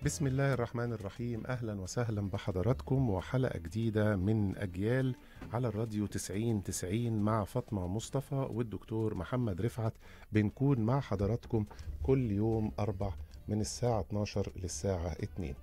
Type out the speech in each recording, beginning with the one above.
بسم الله الرحمن الرحيم أهلا وسهلا بحضراتكم وحلقة جديدة من أجيال على الراديو 90 90 مع فاطمة مصطفى والدكتور محمد رفعت بنكون مع حضراتكم كل يوم أربع من الساعة 12 للساعة 2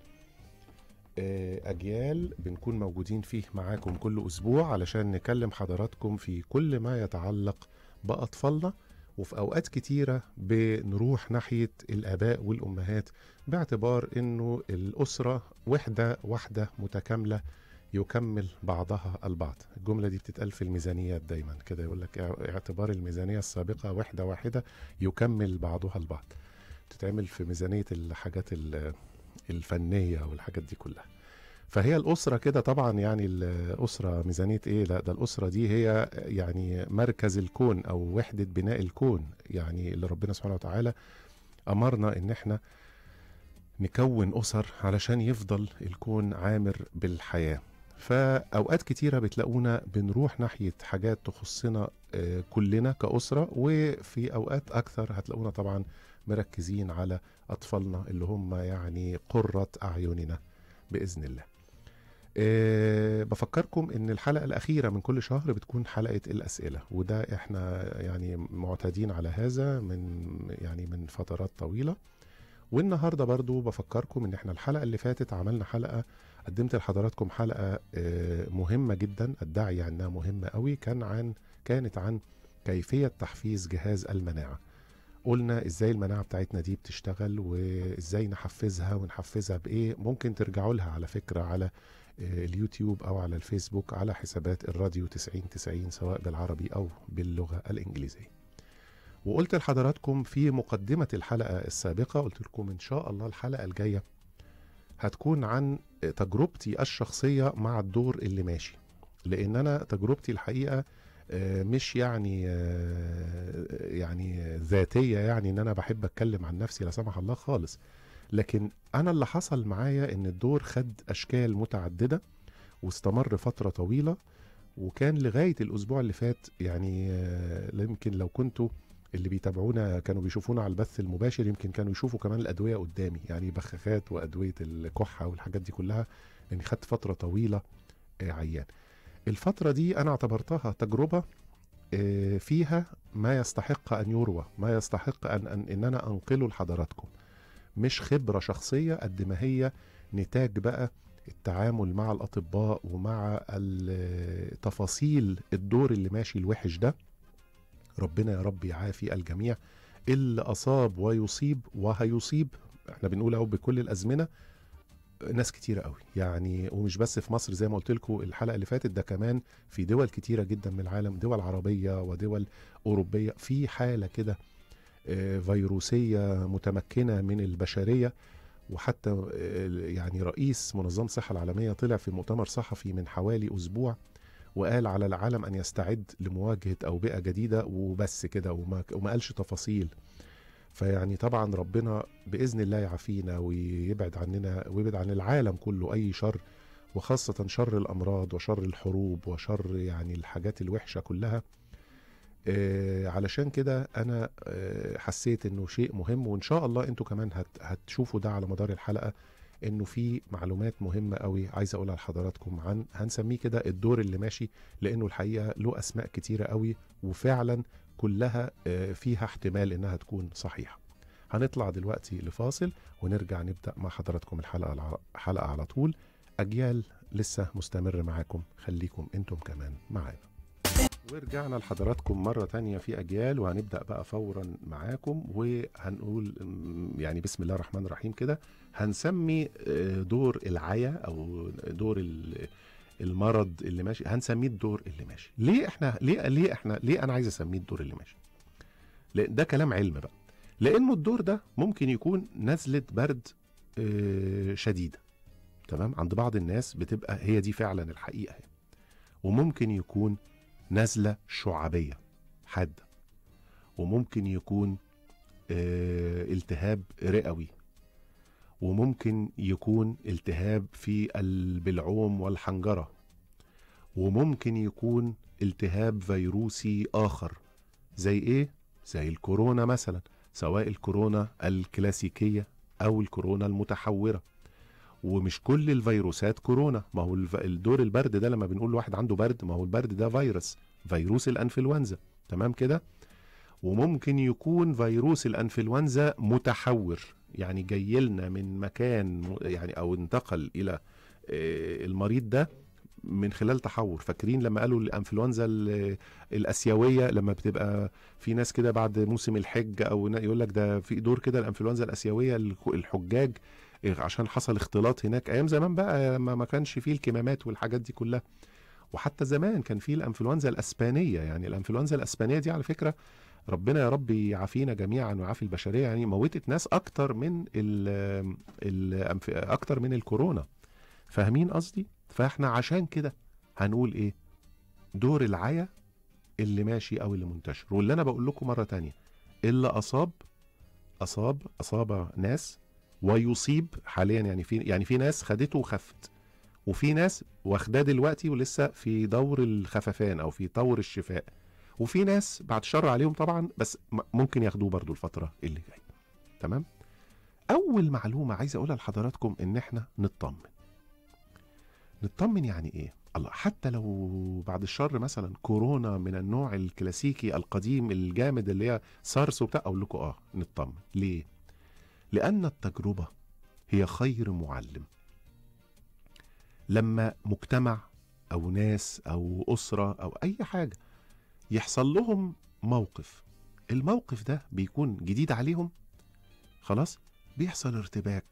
آه، أجيال بنكون موجودين فيه معاكم كل أسبوع علشان نكلم حضراتكم في كل ما يتعلق بأطفالنا وفي أوقات كتيرة بنروح ناحية الآباء والأمهات باعتبار أنه الأسرة وحدة واحدة متكاملة يكمل بعضها البعض الجملة دي بتتقال في الميزانيات دايما كده يقول لك اعتبار الميزانية السابقة وحدة واحدة يكمل بعضها البعض بتتعمل في ميزانية الحاجات ال- الفنية والحاجات دي كلها فهي الأسرة كده طبعا يعني الأسرة ميزانية إيه لا ده الأسرة دي هي يعني مركز الكون أو وحدة بناء الكون يعني اللي ربنا سبحانه وتعالى أمرنا إن إحنا نكون أسر علشان يفضل الكون عامر بالحياة فأوقات كتيرة بتلاقونا بنروح ناحية حاجات تخصنا آه، كلنا كأسرة وفي أوقات أكثر هتلاقونا طبعا مركزين على أطفالنا اللي هم يعني قرة أعيننا بإذن الله أه بفكركم ان الحلقه الاخيره من كل شهر بتكون حلقه الاسئله وده احنا يعني معتادين على هذا من يعني من فترات طويله والنهارده برضو بفكركم ان احنا الحلقه اللي فاتت عملنا حلقه قدمت لحضراتكم حلقه آه، مهمه جدا ادعي انها مهمه قوي كان عن كانت عن كيفيه تحفيز جهاز المناعه قلنا ازاي المناعه بتاعتنا دي بتشتغل وازاي نحفزها ونحفزها بايه ممكن ترجعوا لها على فكره على آه، اليوتيوب او على الفيسبوك على حسابات الراديو 90 90 سواء بالعربي او باللغه الانجليزيه وقلت لحضراتكم في مقدمه الحلقه السابقه قلت لكم ان شاء الله الحلقه الجايه هتكون عن تجربتي الشخصيه مع الدور اللي ماشي لان انا تجربتي الحقيقه آه، مش يعني آه، يعني ذاتيه يعني ان انا بحب اتكلم عن نفسي لا سمح الله خالص لكن انا اللي حصل معايا ان الدور خد اشكال متعدده واستمر فتره طويله وكان لغايه الاسبوع اللي فات يعني آه، يمكن لو كنتوا اللي بيتابعونا كانوا بيشوفونا على البث المباشر يمكن كانوا يشوفوا كمان الادويه قدامي يعني بخاخات وادويه الكحه والحاجات دي كلها لاني خدت فتره طويله آه، عيان الفتره دي انا اعتبرتها تجربه آه، فيها ما يستحق ان يروى ما يستحق ان ان, إن انا انقله لحضراتكم مش خبره شخصيه قد ما هي نتاج بقى التعامل مع الاطباء ومع ال- تفاصيل الدور اللي ماشي الوحش ده ربنا يا رب يعافي الجميع اللي اصاب ويصيب وهيصيب احنا بنقول اهو بكل الازمنه ناس كتيرة قوي يعني ومش بس في مصر زي ما قلت لكم الحلقة اللي فاتت ده كمان في دول كتيرة جدا من العالم دول عربية ودول أوروبية في حالة كده آه، فيروسية متمكنة من البشرية وحتى آه، يعني رئيس منظمة الصحة العالمية طلع في مؤتمر صحفي من حوالي أسبوع وقال على العالم أن يستعد لمواجهة أوبئة جديدة وبس كده وما, وما قالش تفاصيل فيعني طبعا ربنا باذن الله يعافينا ويبعد عننا ويبعد عن العالم كله اي شر وخاصه شر الامراض وشر الحروب وشر يعني الحاجات الوحشه كلها آه علشان كده انا آه حسيت انه شيء مهم وان شاء الله انتوا كمان هت هتشوفوا ده على مدار الحلقه انه في معلومات مهمه قوي عايز اقولها لحضراتكم عن هنسميه كده الدور اللي ماشي لانه الحقيقه له اسماء كتيره قوي وفعلا كلها آه، فيها احتمال انها تكون صحيحه هنطلع دلوقتي لفاصل ونرجع نبدا مع حضراتكم الحلقه الع- حلقه على طول اجيال لسه مستمر معاكم خليكم انتم كمان معانا ورجعنا لحضراتكم مرة تانية في أجيال وهنبدأ بقى فورا معاكم وهنقول م، يعني بسم الله الرحمن الرحيم كده هنسمي آه، دور العيا أو دور ال- المرض اللي ماشي هنسميه الدور اللي ماشي ليه احنا ليه ليه احنا ليه انا عايز اسميه الدور اللي ماشي لان ده كلام علم بقى لانه الدور ده ممكن يكون نزله برد آه، شديده تمام عند بعض الناس بتبقى هي دي فعلا الحقيقه يعني. وممكن يكون نزله شعبيه حاده وممكن يكون آه، التهاب رئوي وممكن يكون التهاب في البلعوم والحنجره وممكن يكون التهاب فيروسي اخر زي ايه زي الكورونا مثلا سواء الكورونا الكلاسيكيه او الكورونا المتحوره ومش كل الفيروسات كورونا ما هو الف- الدور البرد ده لما بنقول لواحد عنده برد ما هو البرد ده فيروس فيروس الانفلونزا تمام كده وممكن يكون فيروس الانفلونزا متحور يعني جاي لنا من مكان م- يعني او انتقل الى آه، المريض ده من خلال تحور فاكرين لما قالوا الانفلونزا ال- الاسيويه لما بتبقى في ناس كده بعد موسم الحج او نا- يقول لك ده في دور كده الانفلونزا الاسيويه الك- الحجاج إيه، عشان حصل اختلاط هناك ايام زمان بقى لما ما كانش فيه الكمامات والحاجات دي كلها وحتى زمان كان فيه الانفلونزا الاسبانيه يعني الانفلونزا الاسبانيه دي على فكره ربنا يا رب يعافينا جميعا ويعافي البشريه يعني موتت ناس اكتر من ال ال اكتر من الكورونا فاهمين قصدي فاحنا عشان كده هنقول ايه دور العيا اللي ماشي او اللي منتشر واللي انا بقول لكم مره تانية اللي اصاب اصاب اصاب ناس ويصيب حاليا يعني في يعني في ناس خدته وخفت وفي ناس واخداه دلوقتي ولسه في دور الخففان او في طور الشفاء وفي ناس بعد الشر عليهم طبعا بس م- ممكن ياخدوه برضو الفتره اللي جايه تمام اول معلومه عايز اقولها لحضراتكم ان احنا نطمن نطمن يعني ايه الله حتى لو بعد الشر مثلا كورونا من النوع الكلاسيكي القديم الجامد اللي هي سارس وبتاع اقول لكم اه نطمن ليه لان التجربه هي خير معلم لما مجتمع او ناس او اسره او اي حاجه يحصل لهم موقف الموقف ده بيكون جديد عليهم خلاص بيحصل ارتباك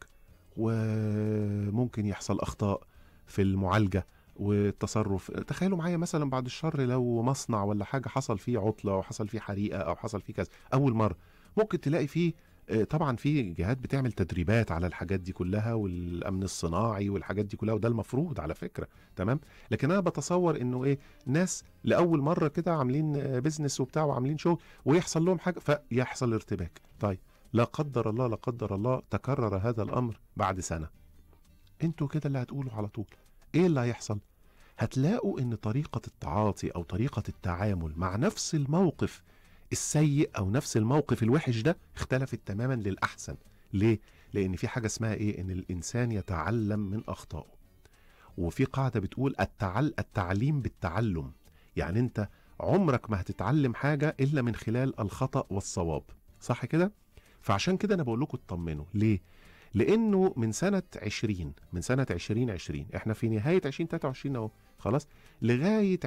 وممكن يحصل اخطاء في المعالجه والتصرف تخيلوا معايا مثلا بعد الشر لو مصنع ولا حاجه حصل فيه عطله او حصل فيه حريقه او حصل فيه كذا اول مره ممكن تلاقي فيه آه، طبعا في جهات بتعمل تدريبات على الحاجات دي كلها والامن الصناعي والحاجات دي كلها وده المفروض على فكره تمام لكن انا بتصور انه ايه ناس لاول مره كده عاملين آه، بيزنس وبتاع وعاملين شغل ويحصل لهم حاجه فيحصل ارتباك طيب لا قدر الله لا قدر الله تكرر هذا الامر بعد سنه انتوا كده اللي هتقولوا على طول ايه اللي هيحصل هتلاقوا ان طريقه التعاطي او طريقه التعامل مع نفس الموقف السيء او نفس الموقف الوحش ده اختلفت تماما للاحسن ليه لان في حاجه اسمها ايه ان الانسان يتعلم من اخطائه وفي قاعده بتقول التعل التعليم بالتعلم يعني انت عمرك ما هتتعلم حاجه الا من خلال الخطا والصواب صح كده فعشان كده انا بقول لكم اطمنوا ليه لانه من سنه 20 من سنه 2020 احنا في نهايه 2023 اهو خلاص لغايه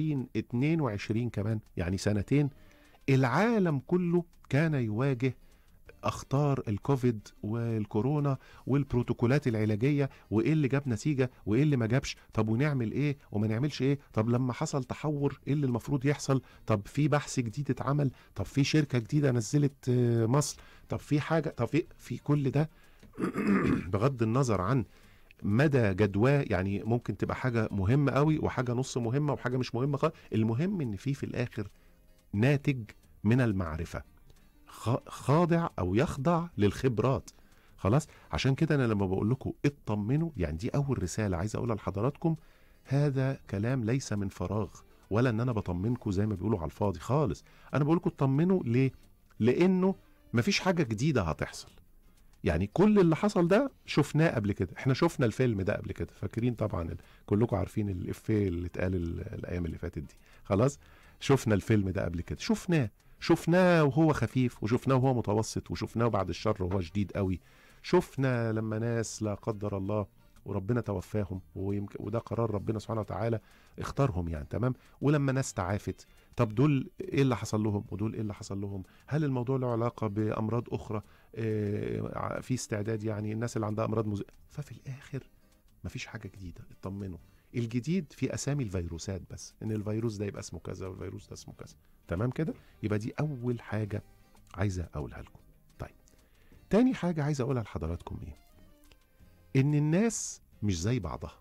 2022 كمان يعني سنتين العالم كله كان يواجه اخطار الكوفيد والكورونا والبروتوكولات العلاجيه وايه اللي جاب نتيجه وايه اللي ما جابش طب ونعمل ايه وما نعملش ايه طب لما حصل تحور ايه اللي المفروض يحصل طب في بحث جديد اتعمل طب في شركه جديده نزلت آه، مصر طب في حاجه طب في في كل ده بغض النظر عن مدى جدواه يعني ممكن تبقى حاجه مهمه قوي وحاجه نص مهمه وحاجه مش مهمه خالص المهم ان في في الاخر ناتج من المعرفه خ- خاضع او يخضع للخبرات خلاص عشان كده انا لما بقول لكم اطمنوا يعني دي اول رساله عايز اقولها لحضراتكم هذا كلام ليس من فراغ ولا ان انا بطمنكم زي ما بيقولوا على الفاضي خالص انا بقول لكم اطمنوا ليه لانه مفيش حاجه جديده هتحصل يعني كل اللي حصل ده شفناه قبل كده احنا شفنا الفيلم ده قبل كده فاكرين طبعا ال- كلكم عارفين الافيه اللي اتقال ال- الايام اللي فاتت دي خلاص شفنا الفيلم ده قبل كده شفناه شفناه وهو خفيف وشفناه وهو متوسط وشفناه بعد الشر وهو شديد قوي شفنا لما ناس لا قدر الله وربنا توفاهم ويمكن وده قرار ربنا سبحانه وتعالى اختارهم يعني تمام ولما ناس تعافت طب دول ايه اللي حصل لهم ودول ايه اللي حصل لهم هل الموضوع له علاقه بامراض اخرى آه، في استعداد يعني الناس اللي عندها امراض مز... ففي الاخر مفيش حاجه جديده اطمنوا الجديد في اسامي الفيروسات بس ان الفيروس ده يبقى اسمه كذا والفيروس ده اسمه كذا تمام كده يبقى دي اول حاجه عايزه اقولها لكم طيب تاني حاجه عايز اقولها لحضراتكم ايه ان الناس مش زي بعضها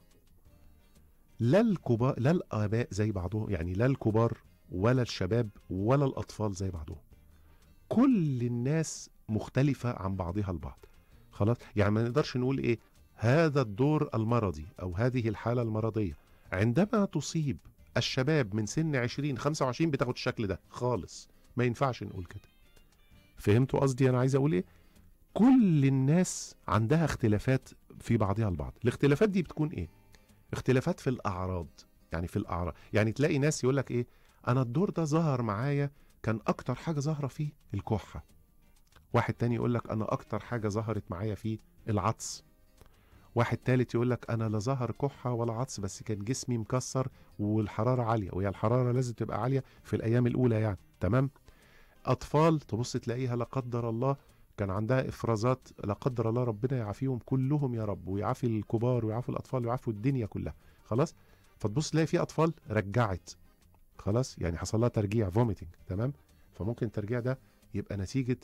لا الكبار لا الاباء زي بعضهم يعني لا الكبار ولا الشباب ولا الاطفال زي بعضهم كل الناس مختلفه عن بعضها البعض خلاص يعني ما نقدرش نقول ايه هذا الدور المرضي او هذه الحاله المرضيه عندما تصيب الشباب من سن 20 25 بتاخد الشكل ده خالص ما ينفعش نقول كده فهمتوا قصدي انا عايز اقول ايه كل الناس عندها اختلافات في بعضها البعض الاختلافات دي بتكون ايه اختلافات في الاعراض يعني في الاعراض يعني تلاقي ناس يقول لك ايه انا الدور ده ظهر معايا كان اكتر حاجه ظاهره فيه الكحه واحد تاني يقول لك انا اكتر حاجه ظهرت معايا فيه العطس واحد تالت يقول لك انا لا ظهر كحه ولا عطس بس كان جسمي مكسر والحراره عاليه وهي الحراره لازم تبقى عاليه في الايام الاولى يعني تمام اطفال تبص تلاقيها لا قدر الله كان عندها افرازات لا قدر الله ربنا يعافيهم كلهم يا رب ويعافي الكبار ويعافي الاطفال ويعافي الدنيا كلها خلاص فتبص تلاقي في اطفال رجعت خلاص يعني حصل لها ترجيع فوميتنج تمام فممكن الترجيع ده يبقى نتيجه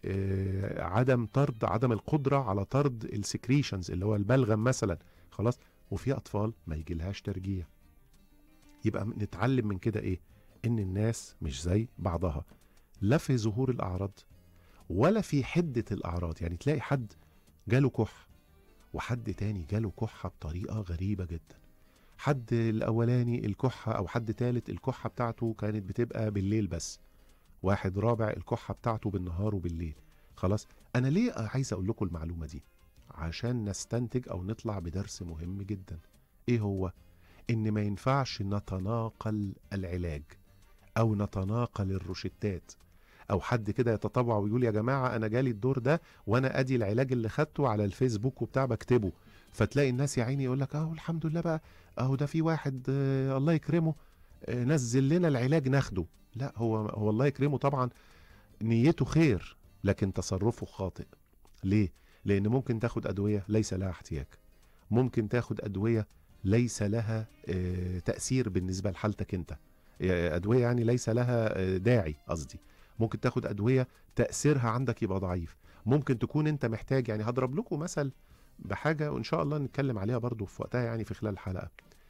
آه، عدم طرد عدم القدره على طرد السكريشنز اللي هو البلغم مثلا خلاص وفي اطفال ما يجيلهاش ترجيع يبقى نتعلم من كده ايه ان الناس مش زي بعضها لا في ظهور الاعراض ولا في حده الاعراض يعني تلاقي حد جاله كح وحد تاني جاله كحه بطريقه غريبه جدا حد الاولاني الكحه او حد تالت الكحه بتاعته كانت بتبقى بالليل بس واحد رابع الكحه بتاعته بالنهار وبالليل خلاص انا ليه عايز اقول لكم المعلومه دي عشان نستنتج او نطلع بدرس مهم جدا ايه هو ان ما ينفعش نتناقل العلاج او نتناقل الروشتات او حد كده يتطوع ويقول يا جماعه انا جالي الدور ده وانا ادي العلاج اللي خدته على الفيسبوك وبتاع بكتبه فتلاقي الناس يا عيني يقول لك اهو الحمد لله بقى اهو ده في واحد آه الله يكرمه آه نزل لنا العلاج ناخده لا هو هو الله يكرمه طبعا نيته خير لكن تصرفه خاطئ ليه لان ممكن تاخد ادويه ليس لها احتياج ممكن تاخد ادويه ليس لها آه تاثير بالنسبه لحالتك انت آه، ادويه يعني ليس لها آه، داعي قصدي ممكن تاخد ادويه تاثيرها عندك يبقى ضعيف ممكن تكون انت محتاج يعني هضرب لكم مثل بحاجه وان شاء الله نتكلم عليها برضو في وقتها يعني في خلال الحلقه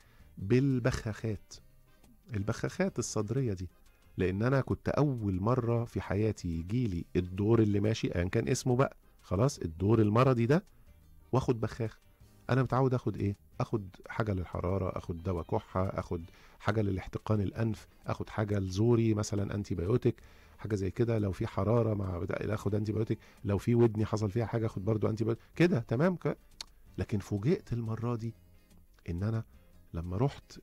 بالبخاخات البخاخات الصدريه دي لان انا كنت اول مره في حياتي يجيلي الدور اللي ماشي ايا كان اسمه بقى خلاص الدور المرضي ده واخد بخاخ انا متعود اخد ايه اخد حاجه للحراره اخد دواء كحه اخد حاجه للاحتقان الانف اخد حاجه لزوري مثلا انتي بايوتيك حاجه زي كده لو في حراره مع بتاع- اخد انتي بايوتيك لو في ودني حصل فيها حاجه اخد برضو انتي بايوتيك كده تمام ك... لكن فوجئت المره دي ان انا لما رحت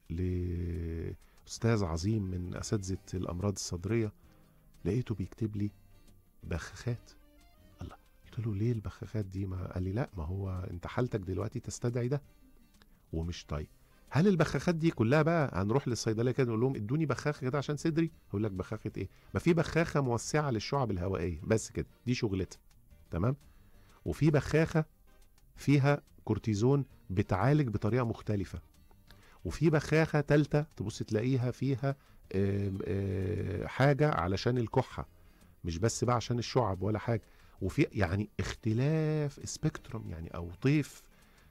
لاستاذ عظيم من اساتذه الامراض الصدريه لقيته بيكتب لي بخاخات الله قلت له ليه البخاخات دي ما قال لي لا ما هو انت حالتك دلوقتي تستدعي ده ومش طيب هل البخاخات دي كلها بقى هنروح للصيدليه كده نقول لهم ادوني بخاخه كده عشان صدري يقول لك بخاخه ايه ما في بخاخه موسعه للشعب الهوائيه بس كده دي شغلتها تمام وفي بخاخه فيها كورتيزون بتعالج بطريقه مختلفه وفي بخاخه تالته تبص تلاقيها فيها آم، آه، حاجه علشان الكحه مش بس بقى عشان الشعب ولا حاجه وفي يعني اختلاف سبيكتروم يعني او طيف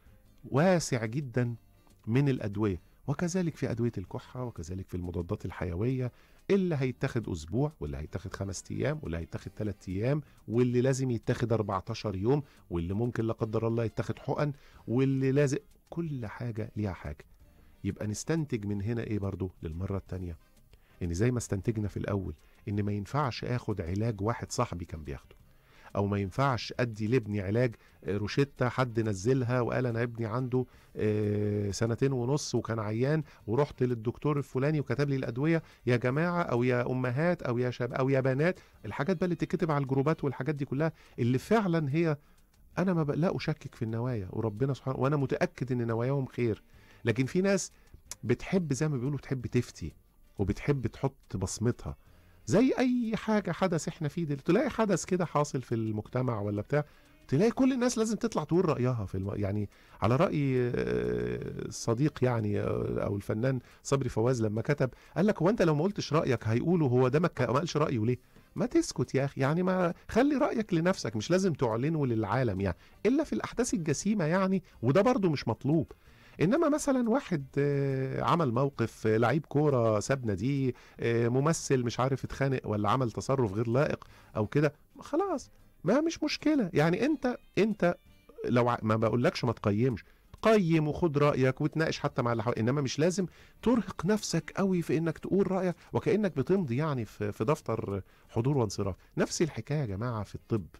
واسع جدا من الادويه وكذلك في ادويه الكحه وكذلك في المضادات الحيويه اللي هيتاخد اسبوع واللي هيتاخد خمس ايام واللي هيتاخد ثلاث ايام واللي لازم يتاخد 14 يوم واللي ممكن لا قدر الله يتاخد حقن واللي لازم كل حاجه ليها حاجه يبقى نستنتج من هنا ايه برضو للمره الثانيه ان زي ما استنتجنا في الاول ان ما ينفعش اخد علاج واحد صاحبي كان بياخده او ما ينفعش ادي لابني علاج آه، روشتة حد نزلها وقال انا ابني عنده آه، سنتين ونص وكان عيان ورحت للدكتور الفلاني وكتب لي الادويه يا جماعه او يا امهات او يا شباب او يا بنات الحاجات بقى اللي تتكتب على الجروبات والحاجات دي كلها اللي فعلا هي انا ما بق- لا اشكك في النوايا وربنا سبحانه وانا متاكد ان نواياهم خير لكن في ناس بتحب زي ما بيقولوا تحب تفتي وبتحب تحط بصمتها زي اي حاجه حدث احنا فيه دل... تلاقي حدث كده حاصل في المجتمع ولا بتاع تلاقي كل الناس لازم تطلع تقول رايها في الم... يعني على راي آه، الصديق يعني آه، او الفنان صبري فواز لما كتب قال لك هو انت لو ما قلتش رايك هيقولوا هو ده ما ك- ما قالش رايه ليه ما تسكت يا اخي يعني ما خلي رايك لنفسك مش لازم تعلنه للعالم يعني الا في الاحداث الجسيمه يعني وده برضو مش مطلوب انما مثلا واحد آه، عمل موقف آه، لعيب كوره ساب ناديه آه، ممثل مش عارف اتخانق ولا عمل تصرف غير لائق او كده خلاص ما مش مشكله يعني انت انت لو ع- ما بقولكش ما تقيمش قيم وخد رايك وتناقش حتى مع اللي حواليك انما مش لازم ترهق نفسك قوي في انك تقول رايك وكانك بتمضي يعني في في دفتر حضور وانصراف نفس الحكايه يا جماعه في الطب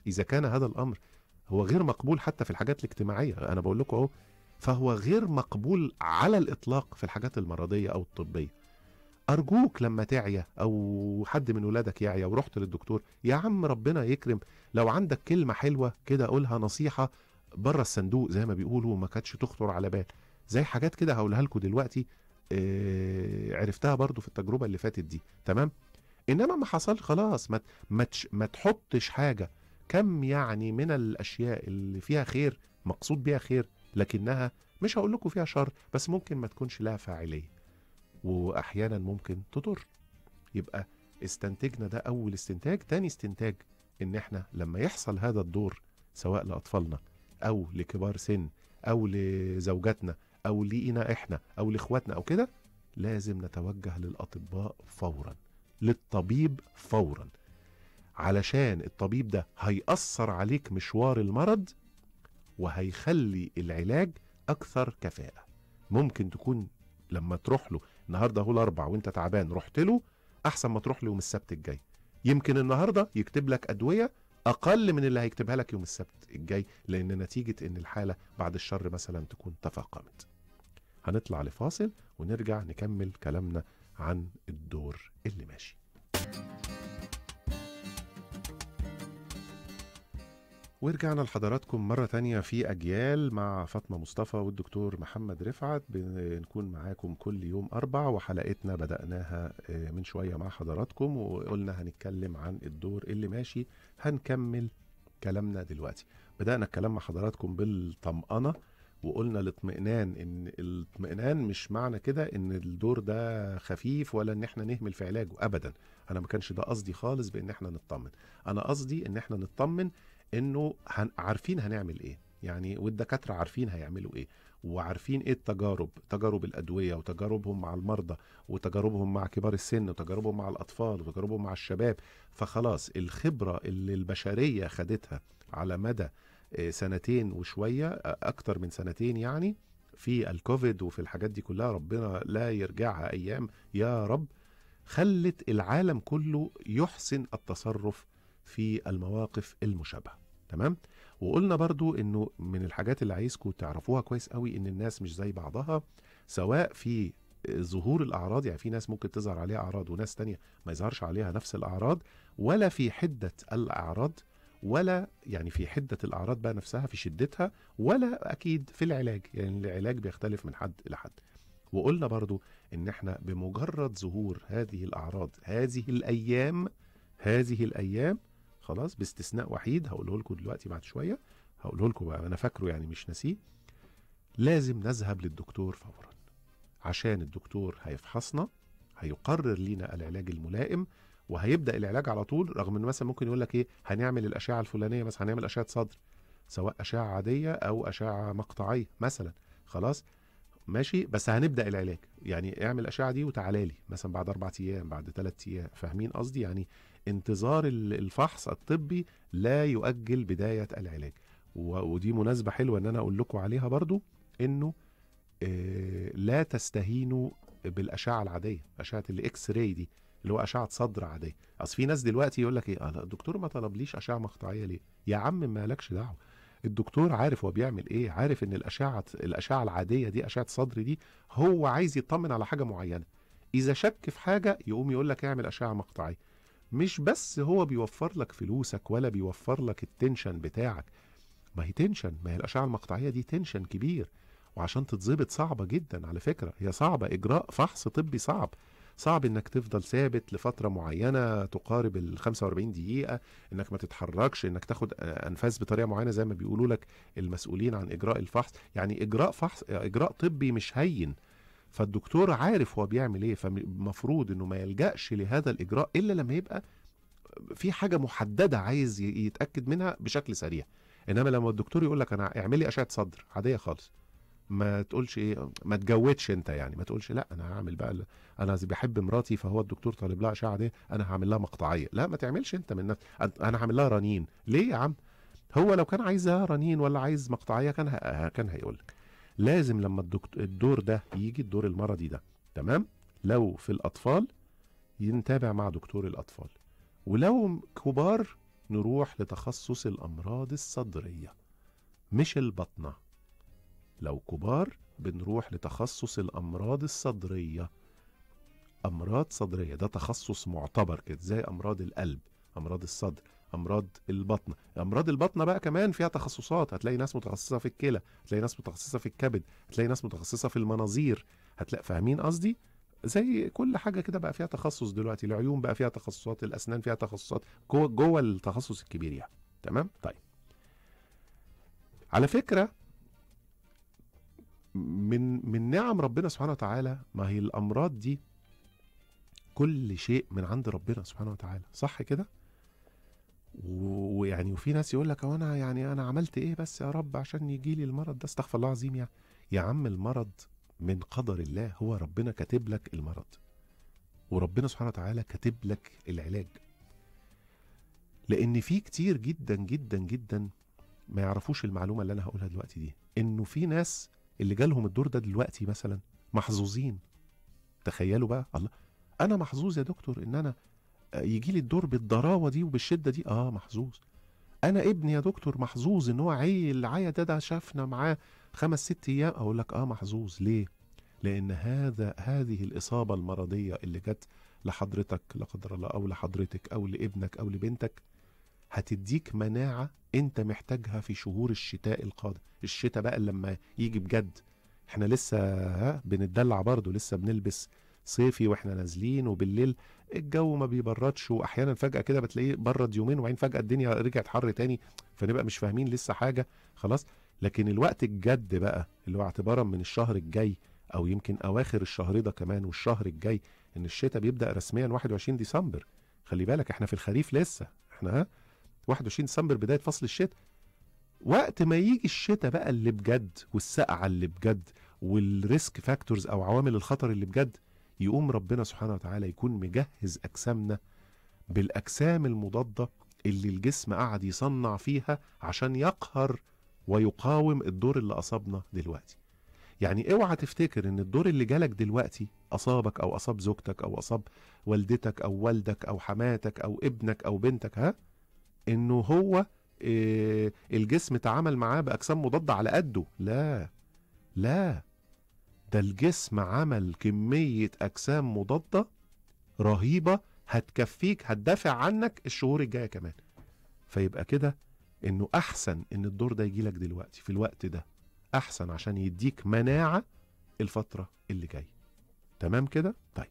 اذا كان هذا الامر هو غير مقبول حتى في الحاجات الاجتماعيه انا بقول لكم اهو فهو غير مقبول على الاطلاق في الحاجات المرضيه او الطبيه ارجوك لما تعيا او حد من ولادك يعيا ورحت للدكتور يا عم ربنا يكرم لو عندك كلمه حلوه كده قولها نصيحه بره الصندوق زي ما بيقولوا وما كانتش تخطر على بال زي حاجات كده هقولها لكم دلوقتي آه، عرفتها برضو في التجربه اللي فاتت دي تمام انما ما حصل خلاص ما ما تش- ما تحطش حاجه كم يعني من الاشياء اللي فيها خير مقصود بيها خير لكنها مش هقول لكم فيها شر بس ممكن ما تكونش لها فاعليه واحيانا ممكن تضر يبقى استنتجنا ده اول استنتاج تاني استنتاج ان احنا لما يحصل هذا الدور سواء لاطفالنا او لكبار سن او لزوجاتنا او لينا احنا او لاخواتنا او كده لازم نتوجه للاطباء فورا للطبيب فورا علشان الطبيب ده هيأثر عليك مشوار المرض وهيخلي العلاج اكثر كفاءة ممكن تكون لما تروح له النهارده هو الاربع وانت تعبان رحت له احسن ما تروح له يوم السبت الجاي يمكن النهارده يكتب لك ادويه اقل من اللي هيكتبها لك يوم السبت الجاي لان نتيجه ان الحاله بعد الشر مثلا تكون تفاقمت هنطلع لفاصل ونرجع نكمل كلامنا عن الدور اللي ماشي ورجعنا لحضراتكم مرة تانية في أجيال مع فاطمة مصطفى والدكتور محمد رفعت بنكون معاكم كل يوم أربع وحلقتنا بدأناها آه، من شوية مع حضراتكم وقلنا هنتكلم عن الدور اللي ماشي هنكمل كلامنا دلوقتي بدأنا الكلام مع حضراتكم بالطمأنة وقلنا الاطمئنان ان الاطمئنان مش معنى كده ان الدور ده خفيف ولا ان احنا نهمل في علاجه ابدا انا ما كانش ده قصدي خالص بان احنا نطمن انا قصدي ان احنا نطمن انه هن... عارفين هنعمل ايه يعني والدكاتره عارفين هيعملوا ايه وعارفين ايه التجارب تجارب الادويه وتجاربهم مع المرضى وتجاربهم مع كبار السن وتجاربهم مع الاطفال وتجاربهم مع الشباب فخلاص الخبره اللي البشريه خدتها على مدى آه، سنتين وشويه آه، اكتر من سنتين يعني في الكوفيد وفي الحاجات دي كلها ربنا لا يرجعها ايام يا رب خلت العالم كله يحسن التصرف في المواقف المشابهه تمام وقلنا برضو انه من الحاجات اللي عايزكم تعرفوها كويس قوي ان الناس مش زي بعضها سواء في ظهور الاعراض يعني في ناس ممكن تظهر عليها اعراض وناس تانية ما يظهرش عليها نفس الاعراض ولا في حده الاعراض ولا يعني في حده الاعراض بقى نفسها في شدتها ولا اكيد في العلاج يعني العلاج بيختلف من حد الى حد وقلنا برضو ان احنا بمجرد ظهور هذه الاعراض هذه الايام هذه الايام خلاص باستثناء وحيد هقوله لكم دلوقتي بعد شويه هقوله لكم بقى انا فاكره يعني مش ناسيه لازم نذهب للدكتور فورا عشان الدكتور هيفحصنا هيقرر لينا العلاج الملائم وهيبدا العلاج على طول رغم ان مثلا ممكن يقول لك ايه هنعمل الاشعه الفلانيه مثلا هنعمل اشعه صدر سواء اشعه عاديه او اشعه مقطعيه مثلا خلاص ماشي بس هنبدا العلاج يعني اعمل الاشعه دي وتعالى لي مثلا بعد اربع ايام بعد ثلاث ايام فاهمين قصدي يعني انتظار ال- الفحص الطبي لا يؤجل بدايه العلاج و- ودي مناسبه حلوه ان انا اقول لكم عليها برضو انه آه، لا تستهينوا بالاشعه العاديه اشعه الاكس راي دي اللي هو اشعه صدر عاديه اصل في ناس دلوقتي يقول لك ايه آه، لا، الدكتور ما طلبليش اشعه مقطعيه ليه يا عم مالكش دعوه الدكتور عارف هو بيعمل ايه عارف ان الاشعه الاشعه العاديه دي اشعه صدر دي هو عايز يطمن على حاجه معينه اذا شك في حاجه يقوم يقول لك اعمل اشعه مقطعيه مش بس هو بيوفر لك فلوسك ولا بيوفر لك التنشن بتاعك ما هي تنشن ما هي الاشعه المقطعيه دي تنشن كبير وعشان تتظبط صعبه جدا على فكره هي صعبه اجراء فحص طبي صعب صعب انك تفضل ثابت لفتره معينه تقارب ال 45 دقيقه انك ما تتحركش انك تاخد آه، انفاس بطريقه معينه زي ما بيقولوا لك المسؤولين عن اجراء الفحص يعني اجراء فحص اجراء طبي مش هين فالدكتور عارف هو بيعمل ايه فالمفروض انه ما يلجاش لهذا الاجراء الا لما يبقى في حاجه محدده عايز ي- يتاكد منها بشكل سريع انما لما الدكتور يقول لك انا اعملي اشعه صدر عاديه خالص ما تقولش ايه ما تجودش انت يعني ما تقولش لا انا هعمل بقى ال- انا بحب مراتي فهو الدكتور طالب لها اشعه عاديه انا هعمل لها مقطعيه لا ما تعملش انت من نفسك انا هعمل لها رنين ليه يا عم هو لو كان عايزها رنين ولا عايز مقطعيه كان ه... كان هيقول لك لازم لما الدكتور الدور ده يجي الدور المرضي ده تمام لو في الاطفال ينتابع مع دكتور الاطفال ولو كبار نروح لتخصص الامراض الصدريه مش البطنه لو كبار بنروح لتخصص الامراض الصدريه امراض صدريه ده تخصص معتبر كده زي امراض القلب امراض الصدر امراض البطن امراض البطن بقى كمان فيها تخصصات هتلاقي ناس متخصصه في الكلى هتلاقي ناس متخصصه في الكبد هتلاقي ناس متخصصه في المناظير هتلاقي فاهمين قصدي زي كل حاجه كده بقى فيها تخصص دلوقتي العيون بقى فيها تخصصات الاسنان فيها تخصصات جوه جوه التخصص الكبير يعني تمام طيب على فكره من من نعم ربنا سبحانه وتعالى ما هي الامراض دي كل شيء من عند ربنا سبحانه وتعالى صح كده و- ويعني وفي ناس يقول لك هو انا يعني انا عملت ايه بس يا رب عشان يجي لي المرض ده استغفر الله العظيم يعني يا عم المرض من قدر الله هو ربنا كاتب لك المرض وربنا سبحانه وتعالى كاتب لك العلاج لان في كتير جدا جدا جدا ما يعرفوش المعلومه اللي انا هقولها دلوقتي دي انه في ناس اللي جالهم الدور ده دلوقتي مثلا محظوظين تخيلوا بقى الله انا محظوظ يا دكتور ان انا يجي لي الدور بالضراوه دي وبالشده دي اه محظوظ انا ابني يا دكتور محظوظ ان هو عيل عيا ده ده شافنا معاه خمس ست ايام اقول لك اه محظوظ ليه لان هذا هذه الاصابه المرضيه اللي جت لحضرتك لا قدر الله او لحضرتك او لابنك او لبنتك هتديك مناعه انت محتاجها في شهور الشتاء القادم الشتاء بقى لما يجي بجد احنا لسه ها بنتدلع برضه لسه بنلبس صيفي واحنا نازلين وبالليل الجو ما بيبردش واحيانا فجاه كده بتلاقيه برد يومين وبعدين فجاه الدنيا رجعت حر تاني فنبقى مش فاهمين لسه حاجه خلاص لكن الوقت الجد بقى اللي هو اعتبارا من الشهر الجاي او يمكن اواخر الشهر ده كمان والشهر الجاي ان الشتاء بيبدا رسميا 21 ديسمبر خلي بالك احنا في الخريف لسه احنا ها 21 ديسمبر بدايه فصل الشتاء وقت ما يجي الشتاء بقى اللي بجد والسقعه اللي بجد والريسك فاكتورز او عوامل الخطر اللي بجد يقوم ربنا سبحانه وتعالى يكون مجهز اجسامنا بالاجسام المضاده اللي الجسم قعد يصنع فيها عشان يقهر ويقاوم الدور اللي اصابنا دلوقتي يعني اوعى تفتكر ان الدور اللي جالك دلوقتي اصابك او اصاب زوجتك او اصاب والدتك او والدك او حماتك او ابنك او بنتك ها انه هو إيه الجسم تعامل معاه باجسام مضاده على قده لا لا ده الجسم عمل كميه اجسام مضاده رهيبه هتكفيك هتدافع عنك الشهور الجايه كمان فيبقى كده انه احسن ان الدور ده يجيلك دلوقتي في الوقت ده احسن عشان يديك مناعه الفتره اللي جايه تمام كده طيب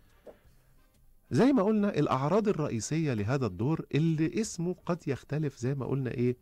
زي ما قلنا الاعراض الرئيسيه لهذا الدور اللي اسمه قد يختلف زي ما قلنا ايه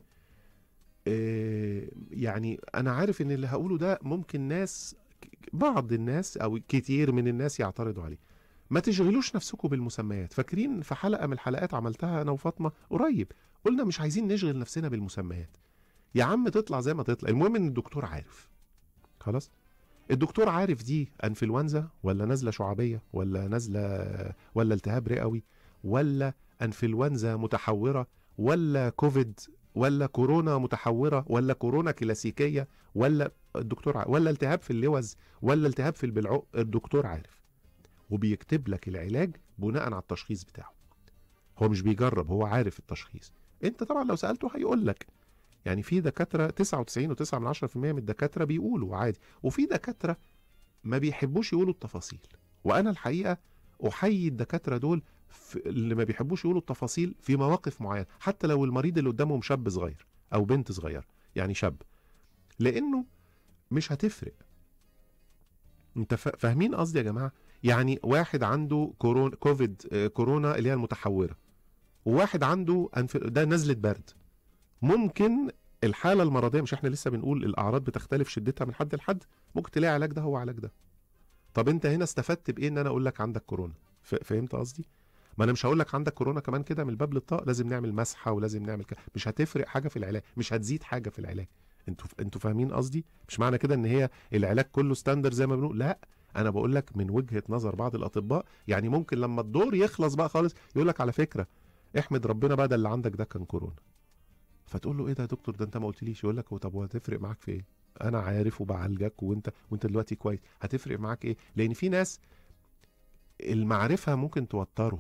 آه، يعني انا عارف ان اللي هقوله ده ممكن ناس بعض الناس او كتير من الناس يعترضوا عليه ما تشغلوش نفسكم بالمسميات فاكرين في حلقه من الحلقات عملتها انا وفاطمه قريب قلنا مش عايزين نشغل نفسنا بالمسميات يا عم تطلع زي ما تطلع المهم ان الدكتور عارف خلاص الدكتور عارف دي انفلونزا ولا نزله شعبيه ولا نزله ولا التهاب رئوي ولا انفلونزا متحوره ولا كوفيد ولا كورونا متحوره ولا كورونا كلاسيكيه ولا الدكتور عارف. ولا التهاب في اللوز ولا التهاب في البلعوق الدكتور عارف وبيكتب لك العلاج بناء على التشخيص بتاعه هو مش بيجرب هو عارف التشخيص انت طبعا لو سالته هيقول لك يعني في دكاتره 99.9 من 10% من الدكاتره بيقولوا عادي وفي دكاتره ما بيحبوش يقولوا التفاصيل وانا الحقيقه احيي الدكاتره دول في اللي ما بيحبوش يقولوا التفاصيل في مواقف معينه حتى لو المريض اللي قدامهم شاب صغير او بنت صغيره يعني شاب لانه مش هتفرق انت فا- فاهمين قصدي يا جماعه يعني واحد عنده كورونا كوفيد آه، كورونا اللي هي المتحوره وواحد عنده أنف... ده نزله برد ممكن الحاله المرضيه مش احنا لسه بنقول الاعراض بتختلف شدتها من حد لحد ممكن تلاقي علاج ده هو علاج ده طب انت هنا استفدت بايه ان انا اقول لك عندك كورونا ف... فهمت قصدي ما انا مش هقول لك عندك كورونا كمان كده من الباب للطاق لازم نعمل مسحه ولازم نعمل كده مش هتفرق حاجه في العلاج مش هتزيد حاجه في العلاج انتوا انتوا فاهمين قصدي مش معنى كده ان هي العلاج كله ستاندر زي ما بنقول لا انا بقول لك من وجهه نظر بعض الاطباء يعني ممكن لما الدور يخلص بقى خالص يقول لك على فكره احمد ربنا بقى ده اللي عندك ده كان كورونا فتقول له ايه ده يا دكتور ده انت ما قلتليش يقول لك هو طب وهتفرق معاك في ايه انا عارف وبعالجك وانت وانت دلوقتي كويس هتفرق معاك ايه لان في ناس المعرفه ممكن توترهم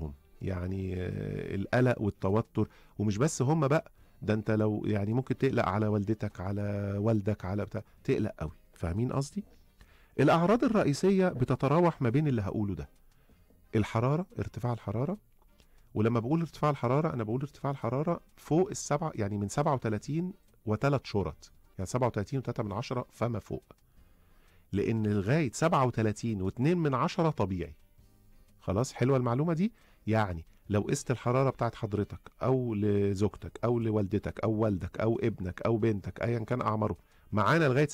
يعني آه، القلق والتوتر ومش بس هم بقى ده انت لو يعني ممكن تقلق على والدتك على والدك على بتاع تقلق قوي فاهمين قصدي الاعراض الرئيسيه بتتراوح ما بين اللي هقوله ده الحراره ارتفاع الحراره ولما بقول ارتفاع الحراره انا بقول ارتفاع الحراره فوق السبعه يعني من 37 وثلاث شرط يعني 37 و3 من عشرة فما فوق لان لغايه 37 و2 من عشرة طبيعي خلاص حلوه المعلومه دي يعني لو قست الحراره بتاعت حضرتك او لزوجتك او لوالدتك او والدك او ابنك او بنتك ايا كان اعماره معانا لغايه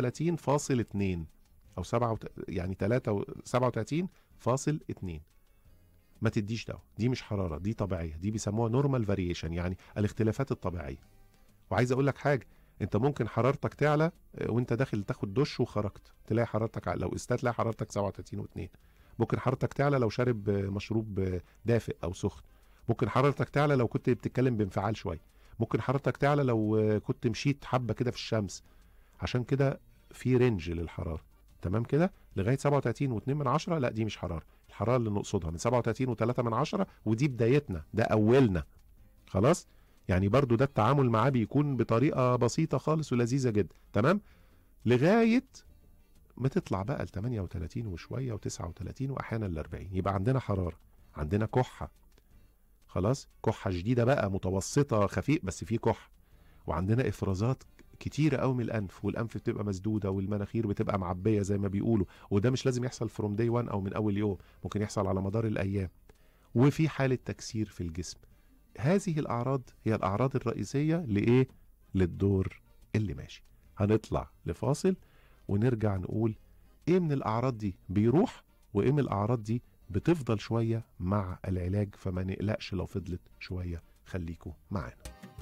37.2 او 7 يعني 3 37.2 ما تديش دواء دي مش حراره دي طبيعيه دي بيسموها نورمال فاريشن يعني الاختلافات الطبيعيه وعايز اقول لك حاجه انت ممكن حرارتك تعلى آه، وانت داخل تاخد دش وخرجت تلاقي حرارتك ع- لو قستها تلاقي حرارتك 37 و2 ممكن حرارتك تعلى لو شارب آه، مشروب آه، دافئ او سخن ممكن حرارتك تعلى لو كنت بتتكلم بانفعال شويه ممكن حرارتك تعلى لو آه، كنت مشيت حبه كده في الشمس عشان كده في رينج للحراره تمام كده لغايه 37 و2 من عشرة لا دي مش حراره الحراره اللي نقصدها من 37 و3 من عشرة ودي بدايتنا ده اولنا خلاص يعني برضو ده التعامل معاه بيكون بطريقه بسيطه خالص ولذيذه جدا تمام لغايه ما تطلع بقى ل 38 وشويه و39 واحيانا ل 40 يبقى عندنا حراره عندنا كحه خلاص كحه شديده بقى متوسطه خفيف بس في كحه وعندنا افرازات كتيرة قوي من الانف والانف بتبقى مسدوده والمناخير بتبقى معبيه زي ما بيقولوا وده مش لازم يحصل فروم داي 1 او من اول يوم ممكن يحصل على مدار الايام وفي حاله تكسير في الجسم هذه الاعراض هي الاعراض الرئيسيه لايه للدور اللي ماشي هنطلع لفاصل ونرجع نقول ايه من الاعراض دي بيروح وايه من الاعراض دي بتفضل شويه مع العلاج فما نقلقش لو فضلت شويه خليكم معانا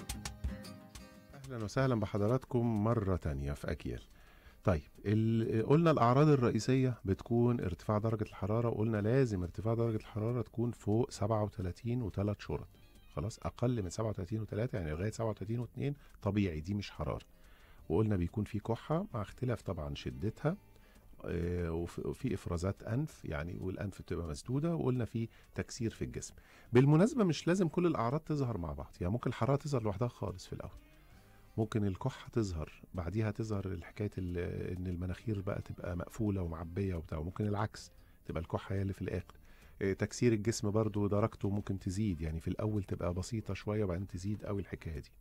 اهلا وسهلا بحضراتكم مره تانية في اجيال طيب ال- قلنا الاعراض الرئيسيه بتكون ارتفاع درجه الحراره وقلنا لازم ارتفاع درجه الحراره تكون فوق 37 وثلاث شرط خلاص اقل من 37 و3 يعني لغايه 37 و2 طبيعي دي مش حراره وقلنا بيكون في كحه مع اختلاف طبعا شدتها آه، وف- وفي افرازات انف يعني والانف بتبقى مسدوده وقلنا في تكسير في الجسم بالمناسبه مش لازم كل الاعراض تظهر مع بعض يعني ممكن الحراره تظهر لوحدها خالص في الاول ممكن الكحه تظهر بعديها تظهر الحكايه ال- ان المناخير بقى تبقى مقفوله ومعبيه وبتاع وممكن العكس تبقى الكحه هي اللي في الاخر آه، تكسير الجسم برضو درجته ممكن تزيد يعني في الاول تبقى بسيطه شويه وبعدين تزيد قوي الحكايه دي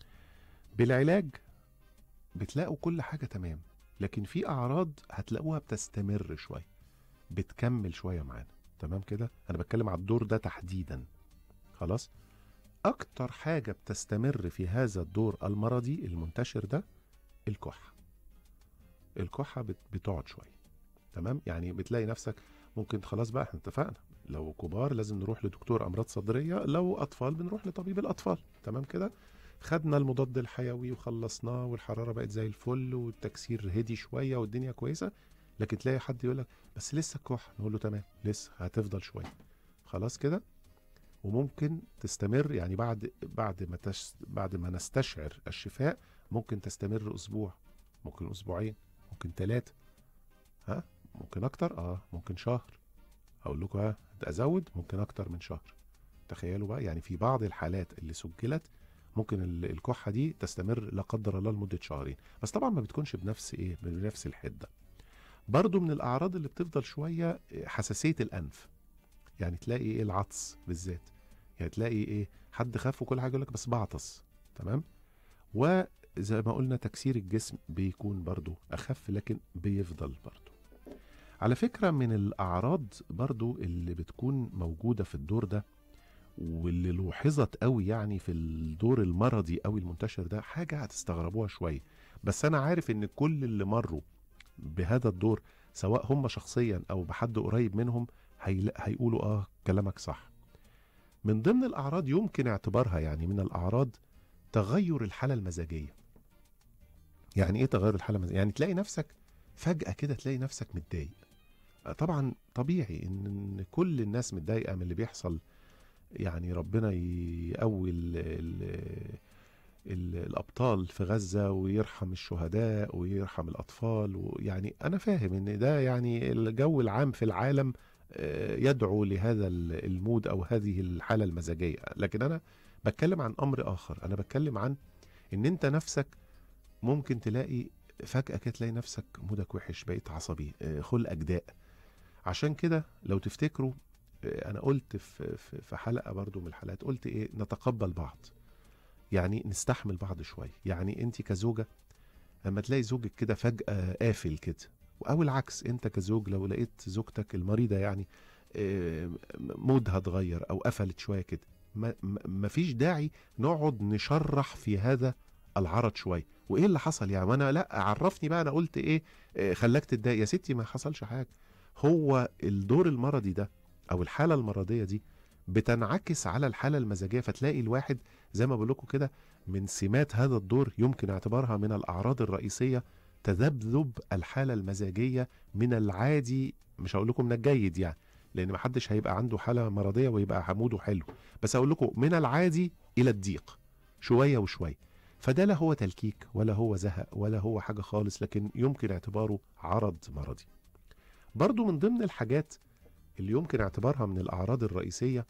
بالعلاج بتلاقوا كل حاجه تمام لكن في اعراض هتلاقوها بتستمر شويه بتكمل شويه معانا تمام كده انا بتكلم على الدور ده تحديدا خلاص اكتر حاجه بتستمر في هذا الدور المرضي المنتشر ده الكحه الكحه بت- بتقعد شويه تمام يعني بتلاقي نفسك ممكن خلاص بقى احنا اتفقنا لو كبار لازم نروح لدكتور امراض صدريه لو اطفال بنروح لطبيب الاطفال تمام كده خدنا المضاد الحيوي وخلصناه والحراره بقت زي الفل والتكسير هدي شويه والدنيا كويسه لكن تلاقي حد يقول لك بس لسه الكحه نقول له تمام لسه هتفضل شويه خلاص كده وممكن تستمر يعني بعد بعد ما تش بعد ما نستشعر الشفاء ممكن تستمر اسبوع ممكن اسبوعين ممكن ثلاثه ها ممكن اكتر اه ممكن شهر اقول لكم ها ازود ممكن اكتر من شهر تخيلوا بقى يعني في بعض الحالات اللي سجلت ممكن ال- الكحه دي تستمر لا قدر الله لمده شهرين بس طبعا ما بتكونش بنفس ايه بنفس الحده برضو من الاعراض اللي بتفضل شويه حساسيه الانف يعني تلاقي ايه العطس بالذات يعني تلاقي ايه حد خاف وكل حاجه يقول لك بس بعطس تمام وزي ما قلنا تكسير الجسم بيكون برضو اخف لكن بيفضل برضو على فكره من الاعراض برضو اللي بتكون موجوده في الدور ده واللي لوحظت قوي يعني في الدور المرضي قوي المنتشر ده حاجه هتستغربوها شويه بس انا عارف ان كل اللي مروا بهذا الدور سواء هم شخصيا او بحد قريب منهم هيلا- هيقولوا اه كلامك صح من ضمن الاعراض يمكن اعتبارها يعني من الاعراض تغير الحاله المزاجيه يعني ايه تغير الحاله المزاجيه يعني تلاقي نفسك فجاه كده تلاقي نفسك متضايق آه، طبعا طبيعي ان إن كل الناس متضايقه من اللي بيحصل يعني ربنا يقوي ال ال ال الابطال في غزه ويرحم الشهداء ويرحم الاطفال ويعني انا فاهم ان ده يعني الجو العام في العالم آه، يدعو لهذا ال- المود او هذه الحاله المزاجيه لكن انا بتكلم عن امر اخر انا بتكلم عن ان انت نفسك ممكن تلاقي فجاه كده تلاقي نفسك مودك وحش بقيت عصبي آه، خلقك ضاق عشان كده لو تفتكروا آه، انا قلت في في- في حلقه برضو من الحلقات قلت ايه نتقبل بعض يعني نستحمل بعض شويه يعني انت كزوجه لما تلاقي زوجك كده فجاه قافل كده او العكس انت كزوج لو لقيت زوجتك المريضه يعني آه، مودها اتغير او قفلت شويه كده ما ما- مفيش داعي نقعد نشرح في هذا العرض شويه وايه اللي حصل يعني وانا لا عرفني بقى انا قلت ايه آه، خلاك تتضايق يا ستي ما حصلش حاجه هو الدور المرضي ده او الحاله المرضيه دي بتنعكس على الحاله المزاجيه فتلاقي الواحد زي ما بقول لكم كده من سمات هذا الدور يمكن اعتبارها من الاعراض الرئيسيه تذبذب الحاله المزاجيه من العادي مش هقول لكم من الجيد يعني لان ما حدش هيبقى عنده حاله مرضيه ويبقى حموده حلو بس هقول لكم من العادي الى الضيق شويه وشويه فده لا هو تلكيك ولا هو زهق ولا هو حاجه خالص لكن يمكن اعتباره عرض مرضي برضو من ضمن الحاجات اللي يمكن اعتبارها من الاعراض الرئيسيه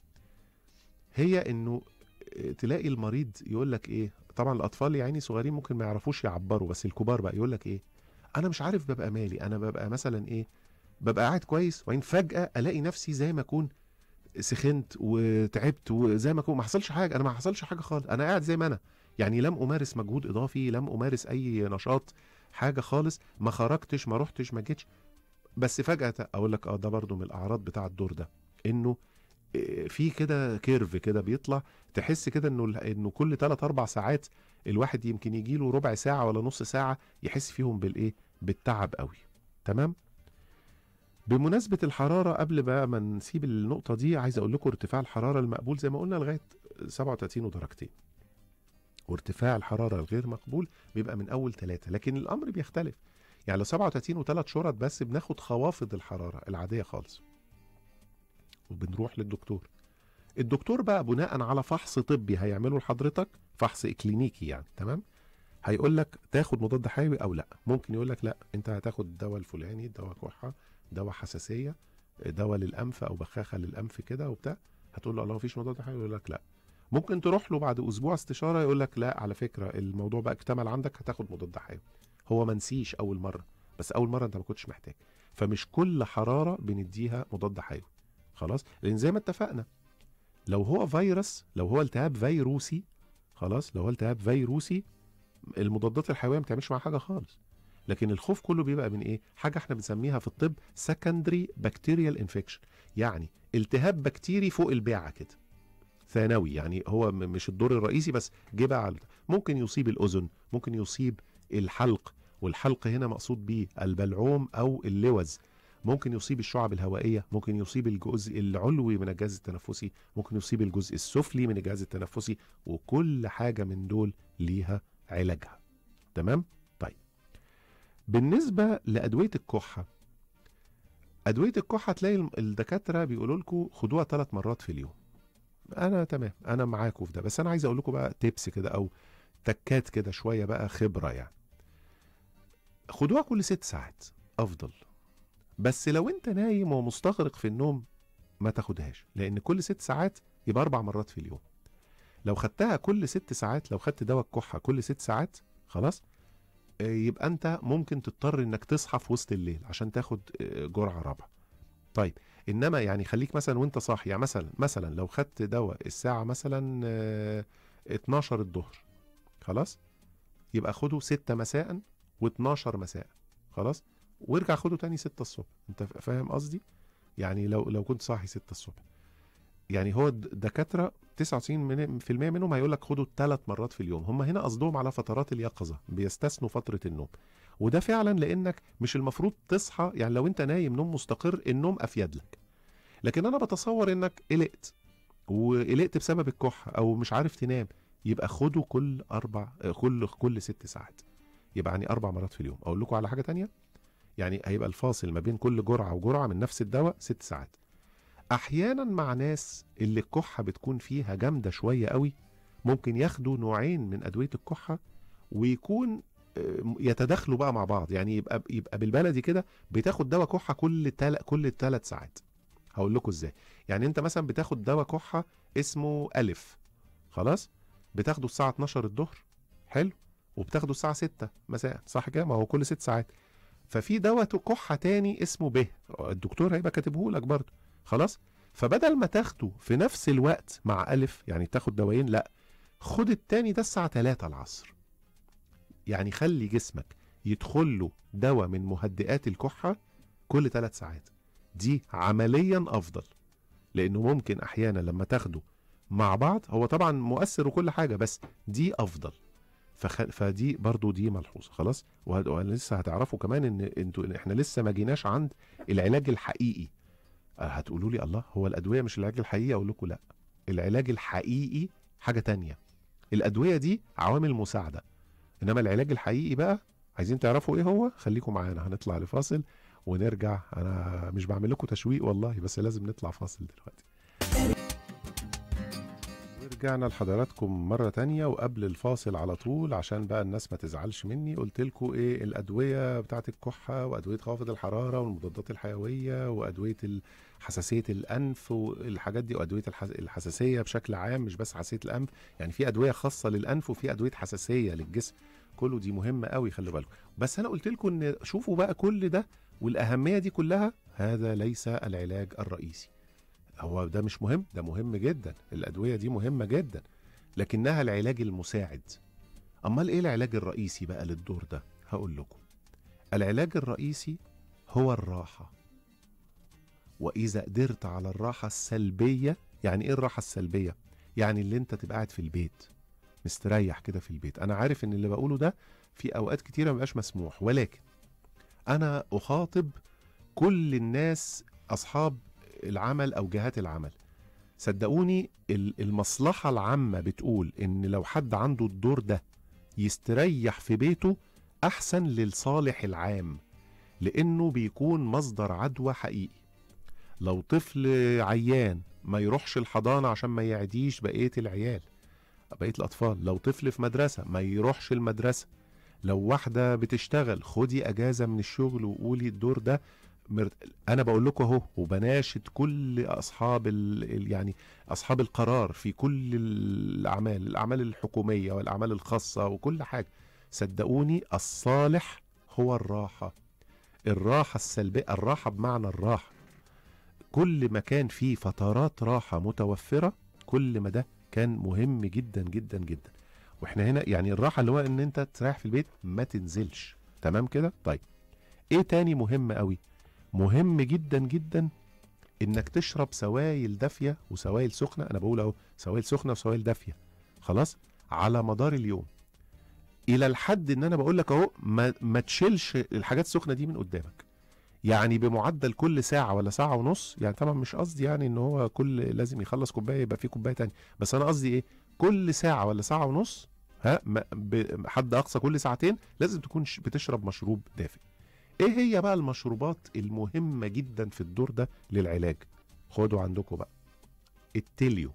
هي انه تلاقي المريض يقول لك ايه طبعا الاطفال يعني صغيرين ممكن ما يعرفوش يعبروا بس الكبار بقى يقول لك ايه انا مش عارف ببقى مالي انا ببقى مثلا ايه ببقى قاعد كويس وبعدين فجاه الاقي نفسي زي ما اكون سخنت وتعبت وزي ما اكون ما حصلش حاجه انا ما حصلش حاجه خالص انا قاعد زي ما انا يعني لم امارس مجهود اضافي لم امارس اي نشاط حاجه خالص ما خرجتش ما رحتش ما جيتش بس فجاه اقول لك اه ده برضو من الاعراض بتاع الدور ده انه إيه، في كده كيرف كده بيطلع تحس كده انه ال- انه كل 3 4 ساعات الواحد يمكن يجي له ربع ساعه ولا نص ساعه يحس فيهم بالايه بالتعب قوي تمام بمناسبة الحرارة قبل بقى ما نسيب النقطة دي عايز أقول لكم ارتفاع الحرارة المقبول زي ما قلنا لغاية 37 ودرجتين وارتفاع الحرارة الغير مقبول بيبقى من أول ثلاثة لكن الأمر بيختلف يعني لو 37 وثلاث شرط بس بناخد خوافض الحرارة العادية خالص وبنروح للدكتور الدكتور بقى بناء على فحص طبي هيعمله لحضرتك فحص اكلينيكي يعني تمام هيقول لك تاخد مضاد حيوي او لا ممكن يقول لك لا انت هتاخد الدواء الفلاني دواء كحه دواء حساسيه دواء للانف او بخاخه للانف كده وبتاع هتقول له الله مفيش مضاد حيوي يقول لك لا ممكن تروح له بعد اسبوع استشاره يقول لك لا على فكره الموضوع بقى اكتمل عندك هتاخد مضاد حيوي هو ما نسيش اول مره بس اول مره انت ما كنتش محتاج فمش كل حراره بنديها مضاد حيوي خلاص لان زي ما اتفقنا لو هو فيروس لو هو التهاب فيروسي خلاص لو هو التهاب فيروسي المضادات الحيويه ما بتعملش معاه حاجه خالص لكن الخوف كله بيبقى من ايه حاجه احنا بنسميها في الطب سكندري بكتيريال انفكشن يعني التهاب بكتيري فوق البيعه كده ثانوي يعني هو م- مش الدور الرئيسي بس جه بقى على ممكن يصيب الاذن ممكن يصيب الحلق والحلق هنا مقصود بيه البلعوم او اللوز ممكن يصيب الشعب الهوائيه ممكن يصيب الجزء العلوي من الجهاز التنفسي ممكن يصيب الجزء السفلي من الجهاز التنفسي وكل حاجه من دول ليها علاجها تمام طيب بالنسبه لادويه الكحه ادويه الكحه تلاقي الم- الدكاتره بيقولوا لكم خدوها ثلاث مرات في اليوم انا تمام انا معاكم في ده بس انا عايز اقول لكم بقى تيبس كده او تكات كده شويه بقى خبره يعني خدوها كل ست ساعات افضل بس لو انت نايم ومستغرق في النوم ما تاخدهاش لان كل ست ساعات يبقى اربع مرات في اليوم لو خدتها كل ست ساعات لو خدت دواء الكحه كل ست ساعات خلاص آه، يبقى انت ممكن تضطر انك تصحى في وسط الليل عشان تاخد آه، جرعه رابعه طيب انما يعني خليك مثلا وانت صاحي يعني مثلا مثلا لو خدت دواء الساعه مثلا آه، 12 الظهر خلاص يبقى خده 6 مساء و12 مساء خلاص وارجع خده تاني 6 الصبح انت فاهم قصدي يعني لو لو كنت صاحي 6 الصبح يعني هو الد- الدكاتره 99% منهم هيقول لك خده ثلاث مرات في اليوم هم هنا قصدهم على فترات اليقظه بيستثنوا فتره النوم وده فعلا لانك مش المفروض تصحى يعني لو انت نايم نوم مستقر النوم افيد لك لكن انا بتصور انك قلقت وقلقت بسبب الكحه او مش عارف تنام يبقى خده كل اربع آه، كل كل ست ساعات يبقى يعني اربع مرات في اليوم اقول لكم على حاجه تانية يعني هيبقى الفاصل ما بين كل جرعه وجرعه من نفس الدواء ست ساعات احيانا مع ناس اللي الكحه بتكون فيها جامده شويه قوي ممكن ياخدوا نوعين من ادويه الكحه ويكون آه، يتداخلوا بقى مع بعض يعني يبقى يبقى بالبلدي كده بتاخد دواء كحه كل تل... كل ثلاث ساعات هقول لكم ازاي يعني انت مثلا بتاخد دواء كحه اسمه الف خلاص بتاخده الساعه 12 الظهر حلو وبتاخده الساعه 6 مساء صح كده ما هو كل ست ساعات ففي دواء كحه تاني اسمه ب الدكتور هيبقى كاتبه لك برضه خلاص فبدل ما تاخده في نفس الوقت مع الف يعني تاخد دوايين لا خد التاني ده الساعه 3 العصر يعني خلي جسمك يدخل له دواء من مهدئات الكحه كل ثلاث ساعات دي عمليا افضل لانه ممكن احيانا لما تاخده مع بعض هو طبعا مؤثر وكل حاجه بس دي افضل فخ... فدي برضو دي ملحوظه خلاص وهد- ولسه هتعرفوا كمان ان انتوا إن احنا لسه ما جيناش عند العلاج الحقيقي أه، هتقولوا لي الله هو الادويه مش العلاج الحقيقي اقول لكم لا العلاج الحقيقي حاجه تانية الادويه دي عوامل مساعده انما العلاج الحقيقي بقى عايزين تعرفوا ايه هو خليكم معانا هنطلع لفاصل ونرجع انا مش بعمل لكم تشويق والله بس لازم نطلع فاصل دلوقتي ورجعنا لحضراتكم مرة تانية وقبل الفاصل على طول عشان بقى الناس ما تزعلش مني قلت لكم ايه الأدوية بتاعت الكحة وأدوية خافض الحرارة والمضادات الحيوية وأدوية ال- حساسية الأنف والحاجات دي وأدوية الحس... الحساسية بشكل عام مش بس حساسية الأنف يعني في أدوية خاصة للأنف وفي أدوية حساسية للجسم كله دي مهمة قوي خلي بالكم بس أنا قلت لكم إن شوفوا بقى كل ده والأهمية دي كلها هذا ليس العلاج الرئيسي هو ده مش مهم ده مهم جدا الأدوية دي مهمة جدا لكنها العلاج المساعد أمال إيه العلاج الرئيسي بقى للدور ده هقول لكم العلاج الرئيسي هو الراحة وإذا قدرت على الراحة السلبية يعني إيه الراحة السلبية؟ يعني اللي أنت تبقى قاعد في البيت مستريح كده في البيت أنا عارف إن اللي بقوله ده في أوقات كتيرة مبقاش مسموح ولكن أنا أخاطب كل الناس أصحاب العمل او جهات العمل صدقوني ال- المصلحه العامه بتقول ان لو حد عنده الدور ده يستريح في بيته احسن للصالح العام لانه بيكون مصدر عدوى حقيقي لو طفل عيان ما يروحش الحضانه عشان ما يعديش بقيه العيال بقيه الاطفال لو طفل في مدرسه ما يروحش المدرسه لو واحده بتشتغل خدي اجازه من الشغل وقولي الدور ده مرت... انا بقول لكم اهو وبناشد كل اصحاب ال... ال- يعني اصحاب القرار في كل الاعمال الاعمال الحكوميه والاعمال الخاصه وكل حاجه صدقوني الصالح هو الراحه الراحه السلبيه الراحه بمعنى الراحه كل ما كان فيه فترات راحه متوفره كل ما ده كان مهم جدا جدا جدا واحنا هنا يعني الراحه اللي هو ان انت تريح في البيت ما تنزلش تمام كده طيب ايه تاني مهم قوي مهم جدا جدا انك تشرب سوائل دافيه وسوائل سخنه انا بقول اهو سوائل سخنه وسوائل دافيه خلاص على مدار اليوم الى الحد ان انا بقول لك اهو ما, ما تشيلش الحاجات السخنه دي من قدامك يعني بمعدل كل ساعه ولا ساعه ونص يعني طبعا مش قصدي يعني ان هو كل لازم يخلص كوبايه يبقى في كوبايه تانية بس انا قصدي ايه كل ساعه ولا ساعه ونص ها ما- ب- حد اقصى كل ساعتين لازم تكون ش- بتشرب مشروب دافئ ايه هي بقى المشروبات المهمة جدا في الدور ده للعلاج خدوا عندكم بقى التليو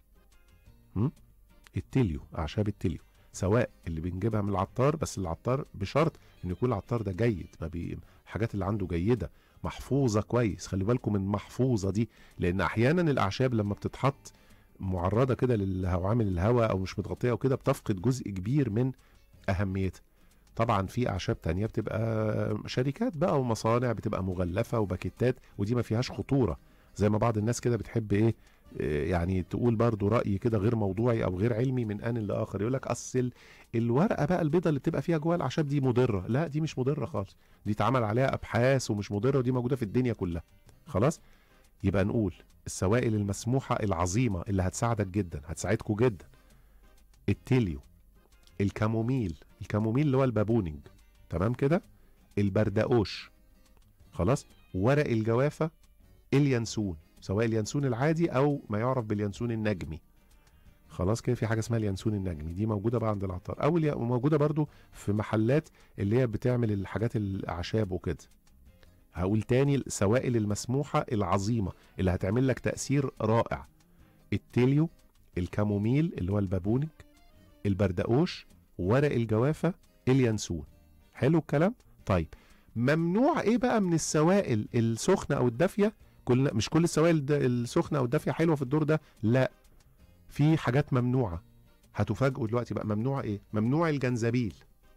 هم؟ التليو اعشاب التليو سواء اللي بنجيبها من العطار بس العطار بشرط ان يكون العطار ده جيد ما بي... الحاجات اللي عنده جيدة محفوظة كويس خلي بالكم من محفوظة دي لان احيانا الاعشاب لما بتتحط معرضة كده للعوامل الهواء او مش متغطية وكده بتفقد جزء كبير من اهميتها طبعا في اعشاب تانية بتبقى شركات بقى ومصانع بتبقى مغلفه وباكيتات ودي ما فيهاش خطوره زي ما بعض الناس كده بتحب ايه إيه يعني تقول برضو راي كده غير موضوعي او غير علمي من ان لاخر يقول لك اصل الورقه بقى البيضه اللي بتبقى فيها جوه الاعشاب دي مضره لا دي مش مضره خالص دي اتعمل عليها ابحاث ومش مضره ودي موجوده في الدنيا كلها خلاص يبقى نقول السوائل المسموحه العظيمه اللي هتساعدك جدا هتساعدكم جدا التليو الكاموميل الكاموميل اللي هو البابونج تمام كده البردقوش خلاص ورق الجوافه اليانسون سواء اليانسون العادي او ما يعرف باليانسون النجمي خلاص كده في حاجه اسمها اليانسون النجمي دي موجوده بقى عند العطار او اليا- وموجوده برضو في محلات اللي هي بتعمل الحاجات الاعشاب وكده هقول تاني السوائل المسموحه العظيمه اللي هتعمل لك تاثير رائع التليو الكاموميل اللي هو البابونج البردقوش ورق الجوافه اليانسون حلو الكلام طيب ممنوع ايه بقى من السوائل السخنه او الدافيه كل مش كل السوائل الد- السخنه او الدافيه حلوه في الدور ده لا في حاجات ممنوعه هتفاجئوا دلوقتي بقى ممنوع ايه ممنوع الجنزبيل